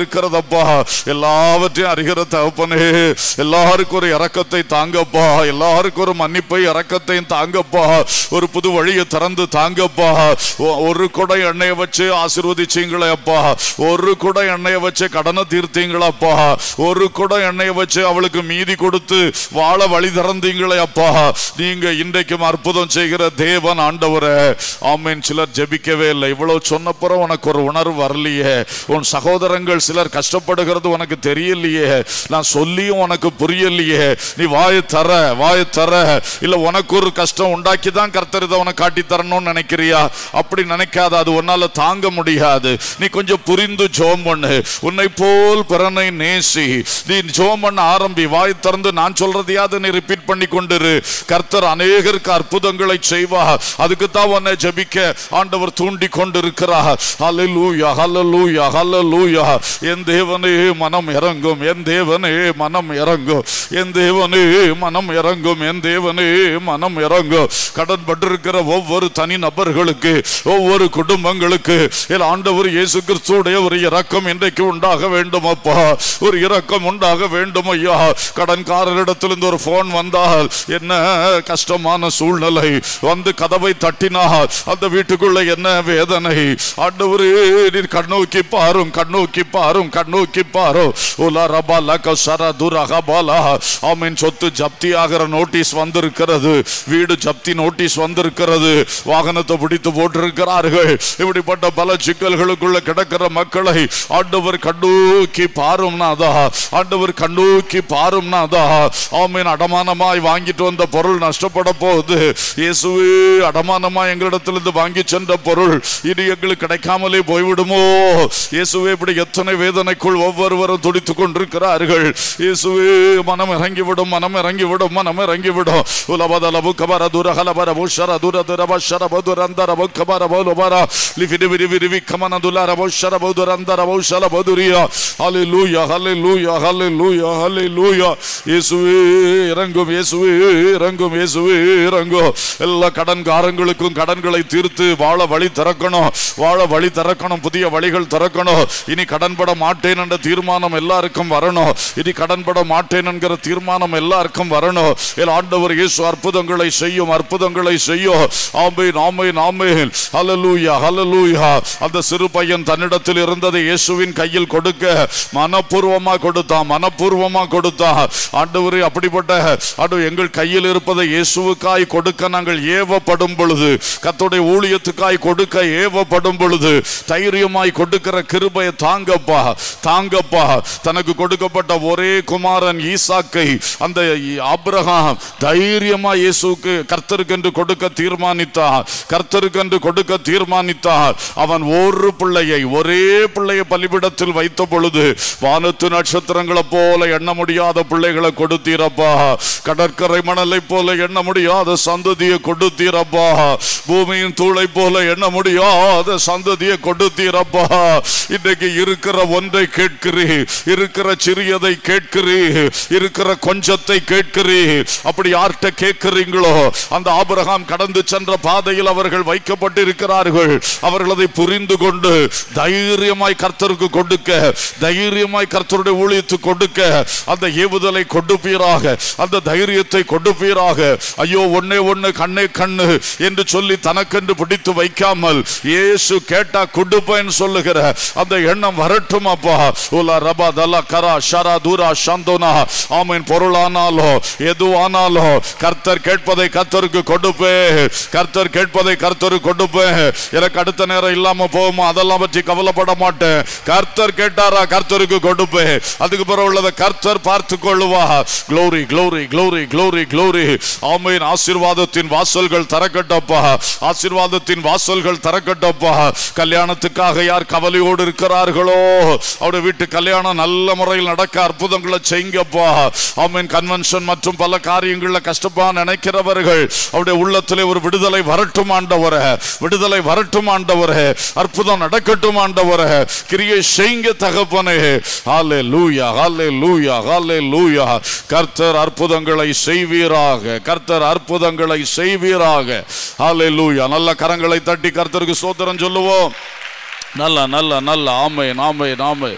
தாங்கப்பா எல்லாவற்றையும் அறிகிற தகப்பனே எல்லாருக்கும் ஒரு இரக்கத்தை தாங்கப்பா எல்லாருக்கும் ஒரு மன்னிப்பை இரக்கத்தையும் தாங்கப்பா ஒரு புது வழியை திறந்து தாங்கப்பா ஒ- ஒரு குடை எண்ணெயை வச்சு ஆசீர்வதிச்சீங்களே அப்பா ஒரு குடை எண்ணெயை வச்சு கடனை தீர்த்தீங்களப்பா ஒரு குடை எண்ணெயை வச்சு அவளுக்கு மீதி கொடுத்து வாழ வழி திறந்தீங்களே அப்பா நீங்க இன்றைக்கும் அற்புதம் செய்கிற தேவன் ஆண்டவரே ஆமீன் சிலர் ஜெபிக்கவே இல்லை இவ்வளவு சொன்னப்புறம் உனக்கு ஒரு உணர்வு வரலையே உன் சகோதரங்கள் சிலர் கஷ்டப்படுகிறது உனக்கு தெரியலையே நான் சொல்லியும் உனக்கு புரியலையே நீ வாயை தர வாயை தர இல்ல உனக்கு ஒரு கஷ்டம் உண்டாக்கி தான் கர்த்தர் இதை உனக்கு காட்டி தரணும்னு நினைக்கிறியா அப்படி நினைக்காத அது உன்னால தாங்க முடியாது நீ கொஞ்சம் புரிந்து ஜோம் பண்ணு உன்னை போல் பிறனை நேசி நீ ஜோம் பண்ண ஆரம்பி வாய் திறந்து நான் சொல்றதையாவது நீ ரிப்பீட் பண்ணி கொண்டிரு கர்த்தர் அநேகருக்கு அற்புதங்களை செய்வா அதுக்கு தான் உன்னை ஜெபிக்க ஆண்டவர் தூண்டி கொண்டிருக்கிறார் ஹalleluya ஹalleluya ஹalleluya என் தேவனே மனம் இறங்கும் என் தேவனே மனம் இறங்கும் என் தேவனே மனம் இறங்கும் என் தேவனே மனம் இறங்கும் கடன் பட்டிருக்கிற ஒவ்வொரு தனி நபர்களுக்கு ஒவ்வொரு குடும்பங்களுக்கு என் ஆண்டவர் இயேசு கிறிஸ்துடைய ஒரு இரக்கம் இன்றைக்கு உண்டாக வேண்டும் அப்பா ஒரு இரக்கம் உண்டாக வேண்டும் ஐயா கடன்காரரிடத்திலிருந்து ஒரு போன் வந்தால் என்ன கஷ்டமான சூழ்நிலை வந்து கதவை தட்டினால் அந்த வீட்டுக்குள்ள என்ன வேதனை ஆண்டவரே நீர் கண்ணோக்கி பாரும் கண்ணோக்கி பாரும் கண்ணோக்கி பாரும் உலா ரபாலா கசரா துரகா பாலா ஆமீன் சொத்து ஜப்தி ஆகிற நோட்டீஸ் வந்திருக்கிறது வீடு ஜப்தி நோட்டீஸ் வந்திருக்கிறது வாகனத்தை பிடித்து போட்டிருக்கிறார்கள் இப்படிப்பட்ட பல சிக்கல்களுக்குள்ள கிடக்கிற மக்களை ஆண்டவர் கண்ணோக்கி பாரும் நாதா ஆண்டவர் கண்ணோக்கி பாரும் நாதா ஆமீன் அடமானமாய் வாங்கிட்டு வந்த பொருள் நஷ்டப்பட போகுது இயேசுவே அடமானமா எங்களிடத்திலிருந்து வாங்கி சென்ற பொருள் இனி எங்களுக்கு கிடைக்காமலே போய்விடுமோ இயேசுவே இப்படி எத்தனை வேதனைக்குள் ஒவ்வொருவரும் துடித்துக் கொண்டிருக்கிறார்கள் இயேசுவே மனம் இறங்கிவிடும் மனம் இறங்கிவிடும் மனம் இறங்கிவிடும் உலபதலபு கபர துரகலபர புஷர துர துரப ஷரப துரந்தர கபர பௌலபர லிஃபிடி விரி விரிவி கமன துலர புஷர பௌதுரந்தர பௌஷல பௌதுரியா ஹalleluya ஹalleluya ஹalleluya ஹalleluya இயேசுவே இறங்கும் இயேசுவே இறங்கும் இயேசுவே இறங்கும் எல்லா கடன்காரங்களுக்கும் கடன்களை தீர்த்து வாழ வழி திறக்கணும் வாழ வழி திறக்கணும் புதிய வழிகள் திறக்கணும் இனி கடன்பட மாட்டேன் என்ற தீர்மானம் எல்லாருக்கும் வரணும் இனி கடன்பட மாட்டேன் என்கிற தீர்மானம் எல்லாருக்கும் வரணும் என் ஆண்டவர் இயேசு அற்புதங்களை செய்யும் அற்புதங்களை செய்யும் ஆமேன் ஆமேன் ஆமேன் ஹalleluya ஹalleluya அந்த சிறு பையன் தன்னிடத்தில் இருந்ததை இயேசுவின் கையில் கொடுக்க மனப்பூர்வமா கொடுத்தான் மனப்பூர்வமா கொடுத்தான் ஆண்டவரே அப்படிப்பட்ட ஆண்டு எங்கள் கையில் இருப்பதை இயேசுவுக்காய் கொடுக்க நாங்கள் ஏவப்படும் பொழுது கத்தோடைய ஊழியத்துக்காய் கொடுக்க ஏவப்படும் பொழுது தைரியமாய் கொடுக்கிற கிருபையை தாங்கப்பா தாங்கப்பா தனக்கு கொடுக்கப்பட்ட ஒரே குமாரன் ஈசாக்கை அந்த ஆபிரகாம் தைரியமா இயேசுவுக்கு கர்த்தருக்கென்று கொடுக்க தீர்மானித்தார் கர்த்தருக்கென்று கொடுக்க தீர்மானித்தார் அவன் ஒரு பிள்ளையை ஒரே பிள்ளையை பலிபிடத்தில் வைத்த பொழுது வானத்து நட்சத்திரங்களை போல எண்ண முடியாத பிள்ளைகளை கொடுத்தீரப்பா கடற்கரை மணலை போல எண்ண முடியாத சந்ததியை கொடுத்தீரப்பா பூமியின் தூளை போல எண்ண முடியாத சந்ததியை கொடுத்தீரப்பா இன்றைக்கு இருக்கிற ஒன்றை கேட்கிறீ இருக்கிற சிறியதை கேட்கிறீ இருக்கிற கொஞ்சத்தை கேட்கிறீ அப்படி யார்கிட்ட கேட்கிறீங்களோ அந்த ஆபிரகாம் கடந்து சென்ற பாதையில் அவர்கள் வைக்கப்பட்டிருக்கிறார்கள் அவர்கள் அதை புரிந்து கொண்டு தைரியமாய் கர்த்தருக்கு கொடுக்க தைரியமாய் கர்த்தருடைய ஊழியத்துக்கு கொடுக்க அந்த ஏவுதலை கொடுப்பீராக அந்த தைரியத்தை கொடுப்பீராக ஐயோ ஒன்னே ஒண்ணு கண்ணே கண்ணு என்று சொல்லி தனக்கென்று பிடித்து வைக்காமல் இயேசு கேட்டா கொடுப்பேன் சொல்லுகிற அந்த எண்ணம் வரட்டும் அப்பா உலா ரபா தலா கரா ஷரா தூரா சந்தோனா ஆமீன் பொருளானாலோ எதுவானாலோ கர்த்தர் கேட்பதை கர்த்தருக்கு கொடுப்பே கர்த்தர் கேட்பதை கர்த்தருக்கு கொடுப்பேன் எனக்கு அடுத்த நேரம் இல்லாம போகுமா அதெல்லாம் பற்றி கவலைப்பட மாட்டேன் கர்த்தர் கேட்டாரா கர்த்தருக்கு கொடுப்பேன் அதுக்கு பிறகு உள்ளதை கர்த்தர் பார்த்து கொள்ளுவா glory glory glory glory glory ஆமீன் ஆசீர்வாதத்தின் வாசல்கள் திறக்கட்டப்பா ஆசீர்வாதத்தின் வாசல்கள் திறக்கட்டப்பா கல்யாணத்துக்காக யார் கவலையோடு இருக்கிறார்களோ அவருடைய வீட்டு கல்யாணம் நல்ல முறையில் நடக்க அற்புதங்களை செய்யுங்கப்பா ஆமீன் கன்வென்ஷன் மற்றும் பல காரியங்கள்ல கஷ்டப்பா நினைக்கிறவர்கள் அவருடைய உள்ளத்திலே ஒரு விடுதலை வரட்டும் ஆண்டவரே விடுதலை வரட்டும் ஆண்டவரே அற்புதம் நடக்கட்டும் ஆண்டவரே கிரியை செய்யுங்க தகப்பனே ஹாலே லூயா ஹாலே லூயா ஹாலே லூயா கர்த்தர் அற்புதங்களை செய்வீராக கர்த்தர் அற்புதங்களை செய்வீராக ஹாலே லூயா நல்ல கரங்களை தட்டி கர்த்தருக்கு சோதரம் சொல்லுவோம் நல்ல நல்ல நல்ல ஆமை நாமை நாமை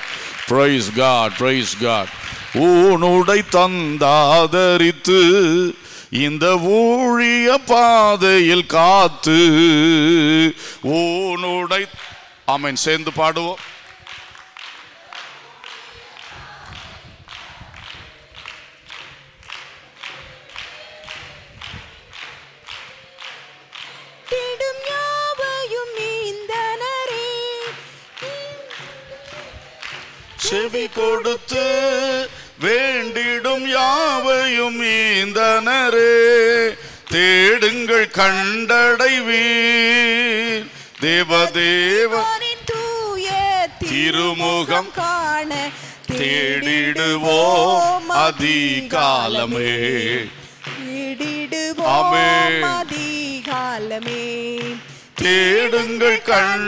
பிரைஸ் காட் பிரைஸ் காட் ஊனுடை தந்தாதரித்து இந்த ஊழிய பாதையில் காத்து ஊனுடை ஆமென் சேர்ந்து பாடுவோம் திடும் யாவையும் நீந்தனரே செவி கொடுத்து வேண்டிடும் யாவையும் ஈந்தனரே தேடுங்கள் கண்டடைவீர் தேவதேவ தேவனின் தூய திருமுகம் காண தேடிடுவோம் அதிகாலமே தேடிடுவோம் ஆமென். அதிகாலமே தேடுங்கள்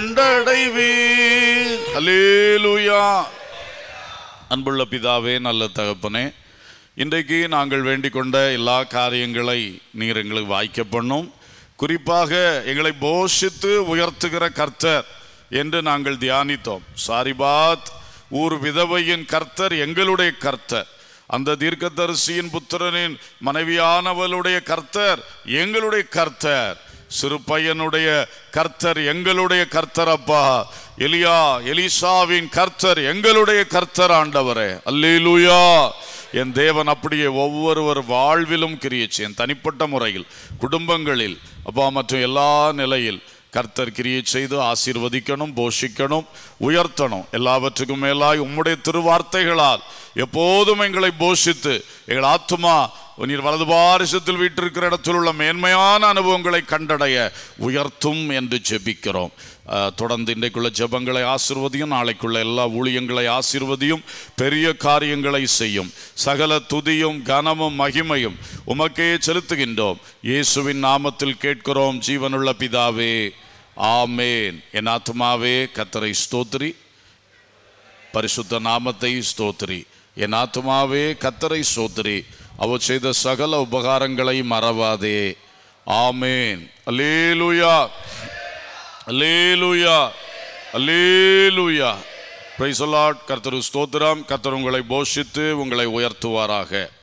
கண்டடைவீர் அல்லேலூயா அன்புள்ள பிதாவே நல்ல தகப்பனே இன்றைக்கு நாங்கள் வேண்டிக் கொண்ட எல்லா காரியங்களை நீர் எங்களுக்கு வாய்க்க பண்ணும் குறிப்பாக எங்களை போஷித்து உயர்த்துகிற கர்த்தர் என்று நாங்கள் தியானித்தோம் சாரிபாத் ஊர் விதவையின் கர்த்தர் எங்களுடைய கர்த்தர் அந்த தீர்க்கதரிசியின் புத்திரனின் மனைவியானவளுடைய கர்த்தர் எங்களுடைய கர்த்தர் சிறு பையனுடைய கர்த்தர் எங்களுடைய கர்த்தர் அப்பா எலியா எலிசாவின் கர்த்தர் எங்களுடைய கர்த்தர் ஆண்டவரே அல்லேலூயா என் தேவன் அப்படியே ஒவ்வொருவர் வாழ்விலும் கிரியச்சு என் தனிப்பட்ட முறையில் குடும்பங்களில் அப்பா மற்றும் எல்லா நிலையில் கர்த்தர் கிரியை செய்து ஆசீர்வதிக்கணும் போஷிக்கணும் உயர்த்தணும் எல்லாவற்றுக்கும் மேலாய் உம்முடைய திருவார்த்தைகளால் எப்போதும் எங்களை போஷித்து எங்கள் ஆத்துமா நீர் வலது பாரிசத்தில் வீட்டிருக்கிற இடத்தில் உள்ள மேன்மையான அனுபவங்களை கண்டடைய உயர்த்தும் என்று ஜெபிக்கிறோம் அஹ், தொடர்ந்து இன்றைக்குள்ள ஜெபங்களை ஆசிர்வதியும் நாளைக்குள்ள எல்லா ஊழியங்களை ஆசிர்வதியும் பெரிய காரியங்களை செய்யும் சகல துதியும் கனமும் மகிமையும் உமக்கே செலுத்துகின்றோம் இயேசுவின் நாமத்தில் கேட்கிறோம் ஜீவனுள்ள பிதாவே ஆமேன் என் ஆத்துமாவே கத்தரை ஸ்தோத்திரி பரிசுத்த நாமத்தை ஸ்தோத்திரி என் ஆத்துமாவே கத்தரை ஸ்தோத்திரி அவர் செய்த சகல உபகாரங்களை மறவாதே ஆமேன் அல்லேலூயா அல்லேலூயா அல்லேலூயா பிரைஸ் கர்த்தர் ஸ்தோத்திரம் கர்த்தர் உங்களை போஷித்து உங்களை உயர்த்துவாராக